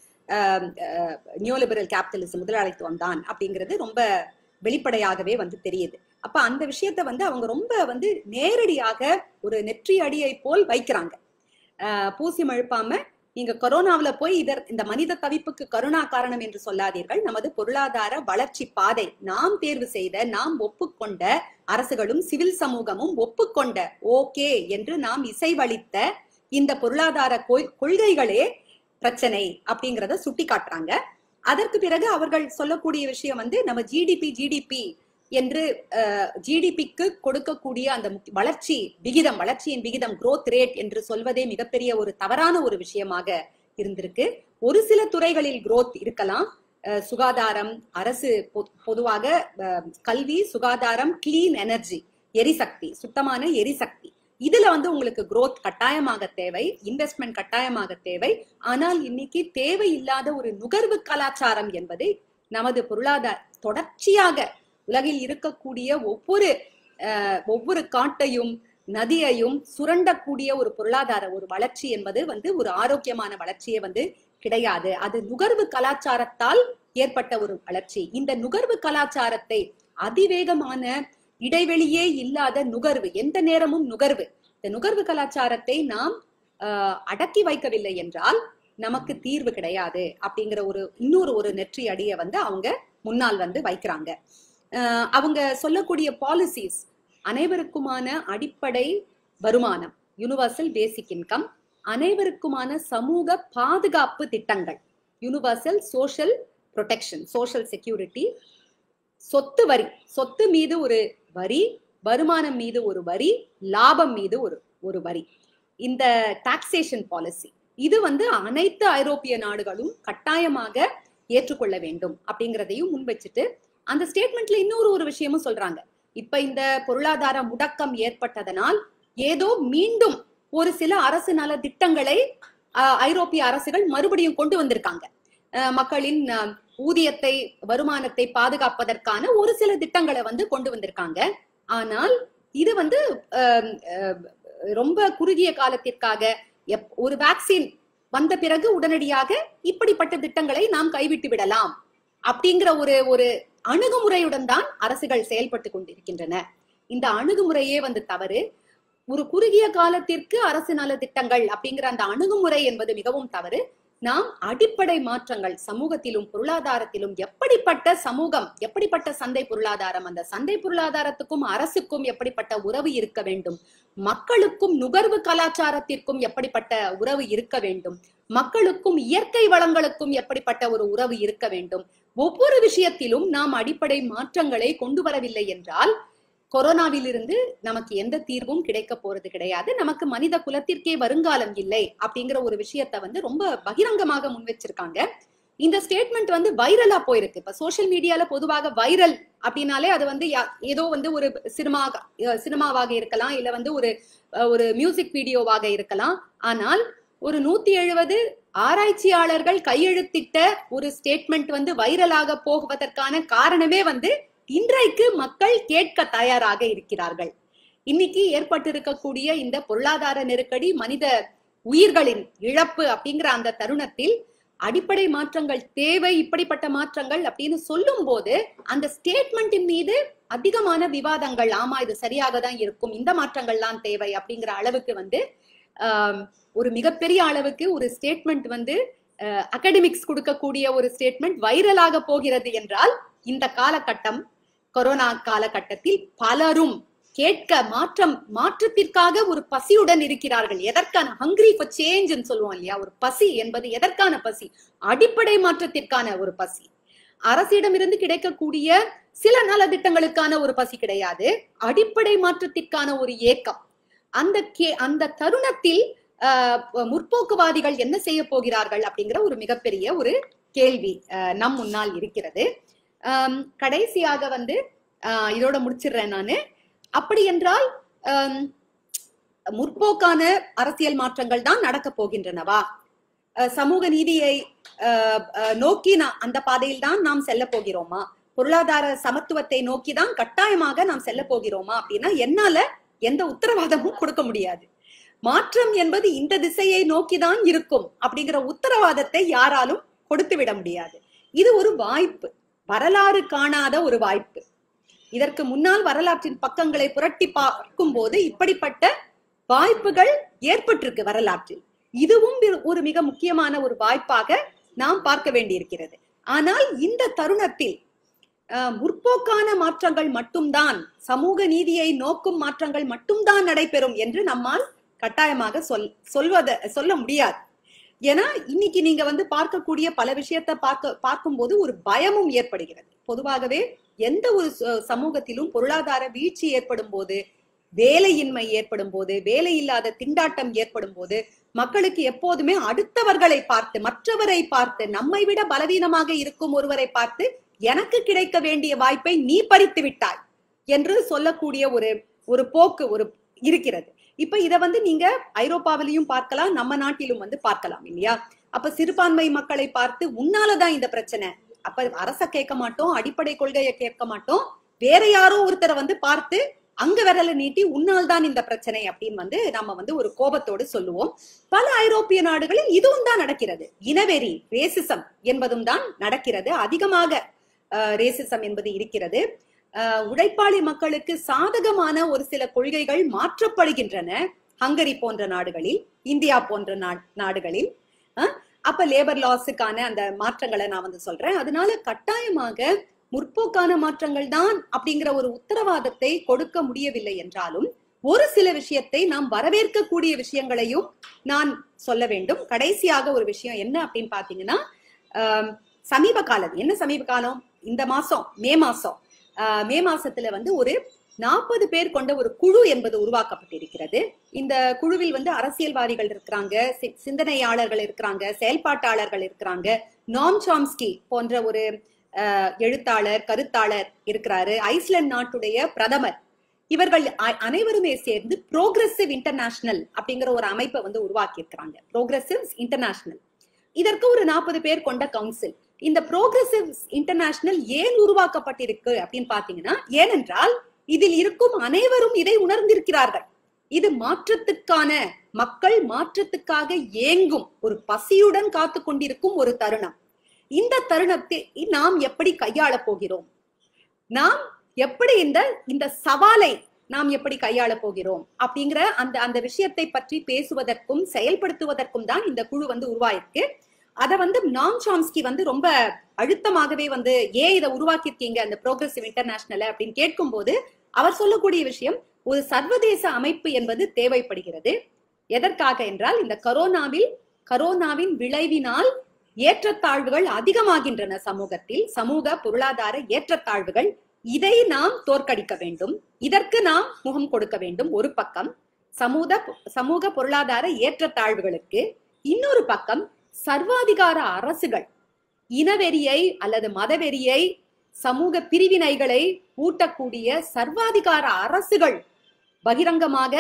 நியோலிபரல் கேபிட்டலிசம் முதலாளித்துவம் தான் அப்படிங்கிறது ரொம்ப வெளிப்படையாகவே வந்து தெரியுது அப்ப அந்த விஷயத்த வந்து அவங்க ரொம்ப வந்து நேரடியாக ஒரு நெற்றி அடியை போல் வைக்கிறாங்க ஆஹ் பூசி மழுப்பாம நீங்க கொரோனாவுல போய் இதர் இந்த மனித தவிப்புக்கு கருணா காரணம் என்று சொல்லாதீர்கள் நமது பொருளாதார வளர்ச்சி பாதை நாம் தேர்வு செய்த நாம் ஒப்புக்கொண்ட அரசுகளும் சிவில் சமூகமும் ஒப்புக்கொண்ட ஓகே என்று நாம் இசைவளித்த இந்த பொருளாதார கொள்கைகளே பிரச்சனை அப்படிங்கிறத சுட்டி காட்டுறாங்க அதற்கு பிறகு அவர்கள் சொல்லக்கூடிய விஷயம் வந்து நம்ம ஜிடிபி ஜிடிபி என்று ஜிடிபிக்கு கொடுக்கக்கூடிய அந்த வளர்ச்சி விகிதம் வளர்ச்சியின் விகிதம் growth ரேட் என்று சொல்வதே மிகப்பெரிய ஒரு தவறான ஒரு விஷயமாக இருந்திருக்கு ஒரு சில துறைகளில் growth இருக்கலாம் சுகாதாரம் அரசு பொதுவாக கல்வி சுகாதாரம் கிளீன் எனர்ஜி எரிசக்தி சுத்தமான எரிசக்தி இதுல வந்து உங்களுக்கு growth கட்டாயமாக தேவை இன்வெஸ்ட்மெண்ட் கட்டாயமாக தேவை ஆனால் இன்னைக்கு தேவையில்லாத ஒரு நுகர்வு கலாச்சாரம் என்பது நமது பொருளாதார தொடர்ச்சியாக உலகில் இருக்கக்கூடிய ஒவ்வொரு ஒவ்வொரு காட்டையும் நதியையும் சுரண்டக்கூடிய ஒரு பொருளாதார ஒரு வளர்ச்சி என்பது வந்து ஒரு ஆரோக்கியமான வளர்ச்சியே வந்து கிடையாது அது நுகர்வு கலாச்சாரத்தால் ஏற்பட்ட ஒரு வளர்ச்சி இந்த நுகர்வு கலாச்சாரத்தை அதிவேகமான இடைவெளியே இல்லாத நுகர்வு எந்த நேரமும் நுகர்வு இந்த நுகர்வு கலாச்சாரத்தை நாம் அடக்கி வைக்கவில்லை என்றால் நமக்கு தீர்வு கிடையாது அப்படிங்கிற ஒரு இன்னொரு ஒரு நெற்றி அடிய வந்து அவங்க முன்னால் வந்து வைக்கிறாங்க அவங்க சொல்லக்கூடிய பாலிசிஸ் அனைவருக்குமான அடிப்படை வருமானம் யூனிவர்சல் பேசிக் இன்கம் அனைவருக்குமான சமூக பாதுகாப்பு திட்டங்கள் universal social protection social security சொத்து வரி சொத்து மீது ஒரு வரி வருமானம் மீது ஒரு வரி லாபம் மீது ஒரு ஒரு வரி இந்த டாக்ஸேஷன் பாலிசி இது வந்து அனைத்து ஐரோப்பிய நாடுகளும் கட்டாயமாக ஏற்றுக்கொள்ள வேண்டும் அப்படிங்கிறதையும் முன் வச்சுட்டு அந்த ஸ்டேட்மெண்ட்ல இன்னொரு ஒரு விஷயமும் சொல்றாங்க இப்ப இந்த பொருளாதார முடக்கம் ஏற்பட்டதனால் ஏதோ மீண்டும் ஒரு சில அரசு நல திட்டங்களை ஐரோப்பிய அரசுகள் மறுபடியும் கொண்டு வந்திருக்காங்க மக்களின் ஊதியத்தை வருமானத்தை பாதுகாப்பதற்கான ஒரு சில திட்டங்களை வந்து கொண்டு வந்திருக்காங்க ஆனால் இது வந்து ரொம்ப குறுகிய காலத்திற்காக ஒரு வேக்சின் வந்த பிறகு உடனடியாக இப்படிப்பட்ட திட்டங்களை நாம் கைவிட்டு விடலாம் அப்படிங்கிற ஒரு ஒரு அணுகுமுறையுடன் தான் அரசுகள் செயல்பட்டு கொண்டிருக்கின்றன இந்த அணுகுமுறையே வந்து தவறு ஒரு குறுகிய காலத்திற்கு அரசு நல திட்டங்கள் அப்படிங்கிற அந்த அணுகுமுறை என்பது மிகவும் தவறு நாம் அடிப்படை மாற்றங்கள் சமூகத்திலும் பொருளாதாரத்திலும் எப்படிப்பட்ட சமூகம் எப்படிப்பட்ட சந்தை பொருளாதாரம் அந்த சந்தை பொருளாதாரத்துக்கும் அரசுக்கும் எப்படிப்பட்ட உறவு இருக்க வேண்டும் மக்களுக்கும் நுகர்வு கலாச்சாரத்திற்கும் எப்படிப்பட்ட உறவு இருக்க வேண்டும் மக்களுக்கும் இயற்கை வளங்களுக்கும் எப்படிப்பட்ட ஒரு உறவு இருக்க வேண்டும் ஒவ்வொரு விஷயத்திலும் நாம் அடிப்படை மாற்றங்களை கொண்டு வரவில்லை என்றால் கொரோனாவிலிருந்து நமக்கு எந்த தீர்வும் கிடைக்க போறது கிடையாது நமக்கு மனித குலத்திற்கே வருங்காலம் இல்லை அப்படிங்கிற ஒரு விஷயத்த வந்து ரொம்ப பகிரங்கமாக முன் வச்சிருக்காங்க இந்த ஸ்டேட்மெண்ட் வந்து வைரலா போயிருக்கு இப்ப சோசியல் மீடியால பொதுவாக வைரல் அப்படின்னாலே அது வந்து ஏதோ வந்து ஒரு சினிமா சினிமாவாக இருக்கலாம் இல்ல வந்து ஒரு ஒரு மியூசிக் வீடியோவாக இருக்கலாம் ஆனால் ஒரு நூத்தி எழுபது ஆராய்ச்சியாளர்கள் கையெழுத்திட்ட ஒரு ஸ்டேட்மெண்ட் வந்து வைரலாக போகுவதற்கான காரணமே வந்து இன்றைக்கு மக்கள் கேட்க தயாராக இருக்கிறார்கள் இன்னைக்கு ஏற்பட்டிருக்கக்கூடிய இந்த பொருளாதார நெருக்கடி மனித உயிர்களின் இழப்பு அப்படிங்கிற அந்த தருணத்தில் அடிப்படை மாற்றங்கள் தேவை இப்படிப்பட்ட மாற்றங்கள் அப்படின்னு சொல்லும் போது அந்த ஸ்டேட்மெண்ட்டின் மீது அதிகமான விவாதங்கள் ஆமா இது சரியாக தான் இருக்கும் இந்த மாற்றங்கள்லாம் தேவை அப்படிங்கிற அளவுக்கு வந்து ஒரு மிகப்பெரிய அளவுக்கு ஒரு ஸ்டேட்மெண்ட் வந்து அகடமிக்ஸ் கொடுக்கக்கூடிய ஒரு ஸ்டேட்மெண்ட் வைரலாக போகிறது என்றால் இந்த காலகட்டம் கொரோனா காலகட்டத்தில் பலரும் கேட்க மாற்றம் மாற்றத்திற்காக ஒரு பசியுடன் இருக்கிறார்கள் எதற்கான ஹங்கிரி ஃபார் சேஞ்ச் சொல்லுவோம் இல்லையா ஒரு பசி என்பது எதற்கான பசி அடிப்படை மாற்றத்திற்கான ஒரு பசி அரசிடமிருந்து கிடைக்கக்கூடிய சில நலத்திட்டங்களுக்கான ஒரு பசி கிடையாது அடிப்படை மாற்றத்திற்கான ஒரு ஏக்கம் அந்த கே அந்த தருணத்தில் முற்போக்குவாதிகள் என்ன செய்ய போகிறார்கள் அப்படிங்கிற ஒரு மிகப்பெரிய ஒரு கேள்வி நம் முன்னால் இருக்கிறது கடைசியாக வந்து இதோட முடிச்சிடுறேன் நானு அப்படி என்றால் முற்போக்கான அரசியல் மாற்றங்கள் தான் நடக்க போகின்றனவா அஹ் சமூக நீதியை அஹ், அஹ், நோக்கி நா- அந்த பாதையில் தான் நாம் செல்ல போகிறோமா பொருளாதார சமத்துவத்தை நோக்கி தான் கட்டாயமாக நாம் செல்ல போகிறோமா அப்படின்னா என்னால எந்த உத்தரவாதமும் கொடுக்க முடியாது மாற்றம் என்பது இந்த திசையை நோக்கிதான் இருக்கும் அப்படிங்கிற உத்தரவாதத்தை யாராலும் கொடுத்து விட முடியாது இது ஒரு வாய்ப்பு வரலாறு காணாத ஒரு வாய்ப்பு இதற்கு முன்னால் வரலாற்றின் பக்கங்களை புரட்டி பார்க்கும் போது இப்படிப்பட்ட வாய்ப்புகள் ஏற்பட்டிருக்கு வரலாற்றில் இதுவும் ஒரு- ஒரு மிக முக்கியமான ஒரு வாய்ப்பாக நாம் பார்க்க வேண்டியிருக்கிறது ஆனால் இந்த தருணத்தில் அஹ், முற்போக்கான மாற்றங்கள் மட்டும்தான் சமூக நீதியை நோக்கும் மாற்றங்கள் மட்டும்தான் நடைபெறும் என்று நம்மால் கட்டாயமாக சொல் சொல்வத சொல்ல முடியாது ஏன்னா இன்னைக்கு நீங்க வந்து பார்க்கக்கூடிய பல விஷயத்தை பார்க்க பார்க்கும்போது ஒரு பயமும் ஏற்படுகிறது பொதுவாகவே எந்த ஒரு ச- சமூகத்திலும் பொருளாதார வீழ்ச்சி ஏற்படும் போது வேலையின்மை ஏற்படும் போது வேலை இல்லாத திண்டாட்டம் ஏற்படும் போது மக்களுக்கு எப்போதுமே அடுத்தவர்களை பார்த்து மற்றவரை பார்த்து நம்மை விட பலவீனமாக இருக்கும் ஒருவரை பார்த்து எனக்கு கிடைக்க வேண்டிய வாய்ப்பை நீ பறித்து விட்டாய் என்று சொல்லக்கூடிய ஒரு ஒரு போக்கு ஒரு இருக்கிறது இப்ப இத வந்து நீங்க ஐரோப்பாவிலையும் பார்க்கலாம் நம்ம நாட்டிலும் வந்து பார்க்கலாம் இல்லையா அப்ப சிறுபான்மை மக்களை பார்த்து உன்னாலதான் இந்த பிரச்சனை அப்ப அரச கேட்க மாட்டோம் அடிப்படை கொள்கையை கேட்க மாட்டோம் வேற யாரோ ஒருத்தரை வந்து பார்த்து அங்க விரல நீட்டி உன்னால் தான் இந்த பிரச்சனை அப்படின்னு வந்து நம்ம வந்து ஒரு கோபத்தோடு சொல்லுவோம் பல ஐரோப்பிய நாடுகளில் இதுவும் தான் நடக்கிறது இனவெறி ரேசிசம் என்பதும் தான் நடக்கிறது அதிகமாக ரேசிசம் என்பது இருக்கிறது அஹ், உழைப்பாளி மக்களுக்கு சாதகமான ஒரு சில கொள்கைகள் மாற்றப்படுகின்றன ஹங்கரி போன்ற நாடுகளில் இந்தியா போன்ற நா- நாடுகளில் அஹ், அப்ப லேபர் லாஸுக்கான அந்த மாற்றங்களை நான் வந்து சொல்றேன் அதனால கட்டாயமாக முற்போக்கான மாற்றங்கள் தான் அப்படிங்கிற ஒரு உத்தரவாதத்தை கொடுக்க முடியவில்லை என்றாலும் ஒரு சில விஷயத்தை நாம் வரவேற்கக்கூடிய விஷயங்களையும் நான் சொல்ல வேண்டும் கடைசியாக ஒரு விஷயம் என்ன அப்படின்னு பாத்தீங்கன்னா ஆம், சமீப காலம் என்ன சமீப காலம் இந்த மாசம் மே மாசம் ஆஹ், மே மாசத்துல வந்து ஒரு நாற்பது பேர் கொண்ட ஒரு குழு என்பது உருவாக்கப்பட்டிருக்கிறது இந்த குழுவில் வந்து அரசியல்வாதிகள் இருக்கிறாங்க சி- சிந்தனையாளர்கள் இருக்கிறாங்க செயல்பாட்டாளர்கள் இருக்கிறாங்க நாம் சாம்ஸ்கி போன்ற ஒரு ஆஹ், எழுத்தாளர் கருத்தாளர் இருக்கிறாரு ஐஸ்லாந்து நாட்டுடைய பிரதமர் இவர்கள் அ- அனைவருமே சேர்ந்து ப்ரோக்ரசிவ் இன்டர்நேஷனல் அப்படிங்கிற ஒரு அமைப்பை வந்து உருவாக்கி இருக்கிறாங்க ப்ரோக்ரசிவ் இன்டர்நேஷனல் இதற்கு ஒரு நாற்பது பேர் கொண்ட கவுன்சில் இந்த ப்ரோக்ரசிவ் இன்டர்நேஷனல் ஏன் உருவாக்கப்பட்டிருக்கு அப்படின்னு பாத்தீங்கன்னா ஏனென்றால் இதில் இருக்கும் அனைவரும் இதை உணர்ந்திருக்கிறார்கள் இது மாற்றத்துக்கான மக்கள் மாற்றத்துக்காக ஏங்கும் ஒரு பசியுடன் காத்து கொண்டிருக்கும் ஒரு தருணம் இந்த தருணத்தை நாம் எப்படி கையாளப் போகிறோம் நாம் எப்படி இந்த இந்த சவாலை நாம் எப்படி கையாள போகிறோம் அப்படிங்கிற அந்த அந்த விஷயத்தை பற்றி பேசுவதற்கும் செயல்படுத்துவதற்கும் தான் இந்த குழு வந்து உருவாயிருக்கு அதை வந்து நாம் சாம்ஸ்கி வந்து ரொம்ப அழுத்தமாகவே வந்து ஏன் இதை உருவாக்கியிருக்கீங்க அந்த ப்ரோக்ரசிவ் இன்டர்நேஷனல் அப்படின்னு கேட்கும்போது அவர் சொல்லக்கூடிய விஷயம் ஒரு சர்வதேச அமைப்பு என்பது தேவைப்படுகிறது எதற்காக என்றால் இந்த கரோனாவில் கரோனாவின் விளைவினால் ஏற்றத்தாழ்வுகள் அதிகமாகின்றன சமூகத்தில் சமூக பொருளாதார ஏற்றத்தாழ்வுகள் இதை நாம் தோற்கடிக்க வேண்டும் இதற்கு நாம் முகம் கொடுக்க வேண்டும் ஒரு பக்கம் சமூக சமூக பொருளாதார ஏற்றத்தாழ்வுகளுக்கு இன்னொரு பக்கம் சர்வாதிகார அரசுகள் இனவெறியை அல்லது மதவெறியை சமூக பிரிவினைகளை ஊட்டக்கூடிய சர்வாதிகார அரசுகள் பகிரங்கமாக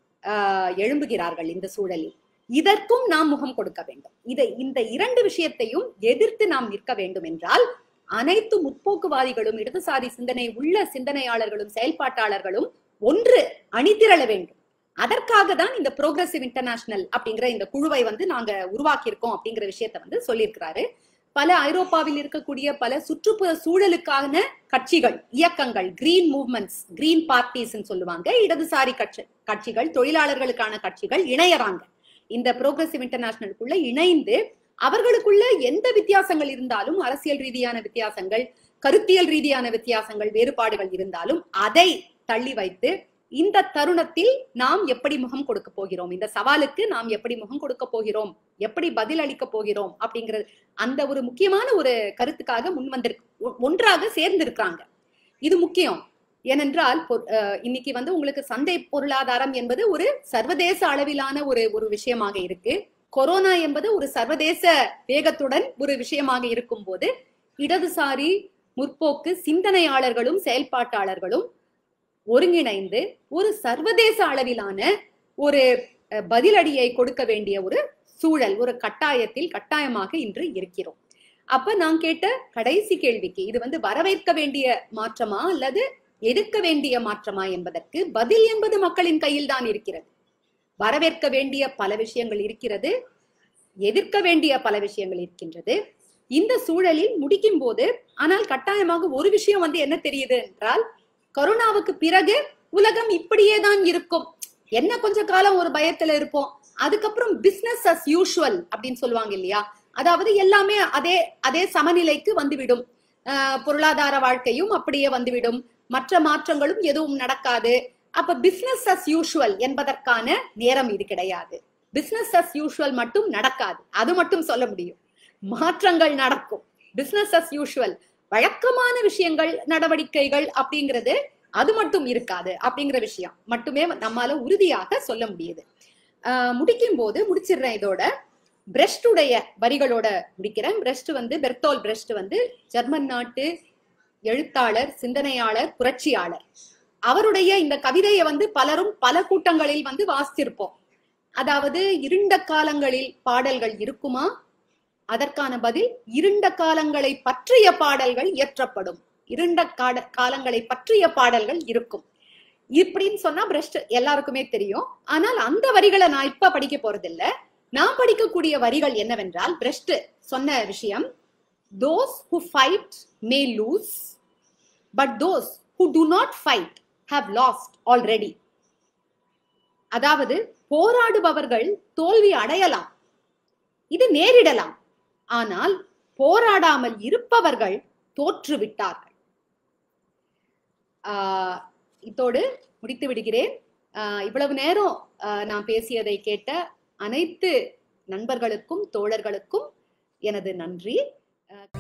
ஆஹ், எழும்புகிறார்கள் இந்த சூழலில் இதற்கும் நாம் முகம் கொடுக்க வேண்டும் இதை இந்த இரண்டு விஷயத்தையும் எதிர்த்து நாம் நிற்க வேண்டும் என்றால் அனைத்து முற்போக்குவாதிகளும் இடதுசாரி சிந்தனை உள்ள சிந்தனையாளர்களும் செயல்பாட்டாளர்களும் ஒன்று அணிதிரள வேண்டும் அதற்காக தான் இந்த ப்ரோக்ரசிவ் இன்டர்நேஷனல் அப்படிங்கிற இந்த குழுவை வந்து நாங்க உருவாக்கியிருக்கோம் அப்படிங்கிற விஷயத்த வந்து சொல்லியிருக்கிறாரு பல ஐரோப்பாவில் இருக்கக்கூடிய பல சுற்றுப்புற சூழலுக்கான கட்சிகள் இயக்கங்கள் கிரீன் மூவ்மெண்ட்ஸ் கிரீன் பார்ட்டிஸ் சொல்லுவாங்க இடதுசாரி கட்சி கட்சிகள் தொழிலாளர்களுக்கான கட்சிகள் இணையறாங்க இந்த ப்ரோக்ரசிவ் இன்டர்நேஷனலுக்குள்ள இணைந்து அவர்களுக்குள்ள எந்த வித்தியாசங்கள் இருந்தாலும் அரசியல் ரீதியான வித்தியாசங்கள் கருத்தியல் ரீதியான வித்தியாசங்கள் வேறுபாடுகள் இருந்தாலும் அதை தள்ளி வைத்து இந்த தருணத்தில் நாம் எப்படி முகம் கொடுக்க போகிறோம் இந்த சவாலுக்கு நாம் எப்படி முகம் கொடுக்க போகிறோம் எப்படி பதில் அளிக்க போகிறோம் அப்படிங்கிறது அந்த ஒரு முக்கியமான ஒரு கருத்துக்காக முன் வந்திருக்கு ஒ- ஒன்றாக சேர்ந்திருக்கிறாங்க இது முக்கியம் ஏனென்றால் பொ- அஹ் இன்னைக்கு வந்து உங்களுக்கு சந்தை பொருளாதாரம் என்பது ஒரு சர்வதேச அளவிலான ஒரு ஒரு விஷயமாக இருக்கு கொரோனா என்பது ஒரு சர்வதேச வேகத்துடன் ஒரு விஷயமாக இருக்கும் போது இடதுசாரி முற்போக்கு சிந்தனையாளர்களும் செயல்பாட்டாளர்களும் ஒருங்கிணைந்து ஒரு சர்வதேச அளவிலான ஒரு அஹ், பதிலடியை கொடுக்க வேண்டிய ஒரு சூழல் ஒரு கட்டாயத்தில் கட்டாயமாக இன்று இருக்கிறோம் அப்ப நான் கேட்ட கடைசி கேள்விக்கு இது வந்து வரவேற்க வேண்டிய மாற்றமா அல்லது எதிர்க்க வேண்டிய மாற்றமா என்பதற்கு பதில் என்பது மக்களின் கையில் தான் இருக்கிறது வரவேற்க வேண்டிய பல விஷயங்கள் இருக்கிறது எதிர்க்க வேண்டிய பல விஷயங்கள் இருக்கின்றது இந்த சூழலில் முடிக்கும் போது ஆனால் கட்டாயமாக ஒரு விஷயம் வந்து என்ன தெரியுது என்றால் கொரோனாவுக்கு பிறகு உலகம் இப்படியே தான் இருக்கும் என்ன கொஞ்ச காலம் ஒரு பயத்துல இருப்போம் அதுக்கப்புறம் பிசினஸ் அஸ் யூஷுவல் அப்படின்னு சொல்லுவாங்க இல்லையா அதாவது எல்லாமே அதே அதே சமநிலைக்கு வந்துவிடும் ஆஹ் பொருளாதார வாழ்க்கையும் அப்படியே வந்துவிடும் மற்ற மாற்றங்களும் எதுவும் நடக்காது அப்ப பிசினஸ் அஸ் யூஷுவல் என்பதற்கான நேரம் இது கிடையாது பிசினஸ் அஸ் யூஷுவல் மட்டும் நடக்காது அது மட்டும் சொல்ல முடியும் மாற்றங்கள் நடக்கும் பிசினஸ் அஸ் யூஷுவல் வழக்கமான விஷயங்கள் நடவடிக்கைகள் அப்படிங்கிறது அது மட்டும் இருக்காது அப்படிங்கிற விஷயம் மட்டுமே நம்மால உறுதியாக சொல்ல முடியுது ஆஹ் முடிக்கும் போது முடிச்சிடுறேன் இதோட பிரஸ்டுடைய வரிகளோட முடிக்கிறேன் பிரஸ்ட் வந்து பெர்த்தோல் பிரஸ்ட் வந்து ஜெர்மன் நாட்டு எழுத்தாளர் சிந்தனையாளர் புரட்சியாளர் அவருடைய இந்த கவிதையை வந்து பலரும் பல கூட்டங்களில் வந்து வாசித்திருப்போம் அதாவது இருண்ட காலங்களில் பாடல்கள் இருக்குமா அதற்கான பதில் இருண்ட காலங்களை பற்றிய பாடல்கள் இயற்றப்படும் இருண்ட காட காலங்களை பற்றிய பாடல்கள் இருக்கும் இப்படின்னு சொன்னா பிரஸ்ட் எல்லாருக்குமே தெரியும் ஆனால் அந்த வரிகளை நான் இப்ப படிக்க போறதில்ல நான் படிக்கக்கூடிய வரிகள் என்னவென்றால் பிரஸ்ட் சொன்ன விஷயம் those who fight may lose but those who do not fight have lost already அதாவது போராடுபவர்கள் தோல்வி அடையலாம் இது நேரிடலாம் ஆனால் போராடாமல் இருப்பவர்கள் தோற்று விட்டார்கள் ஆஹ் இதோடு முடித்து விடுகிறேன் ஆஹ் இவ்வளவு நேரம் ஆஹ் நான் பேசியதை கேட்ட அனைத்து நண்பர்களுக்கும் தோழர்களுக்கும் எனது நன்றி ஆஹ்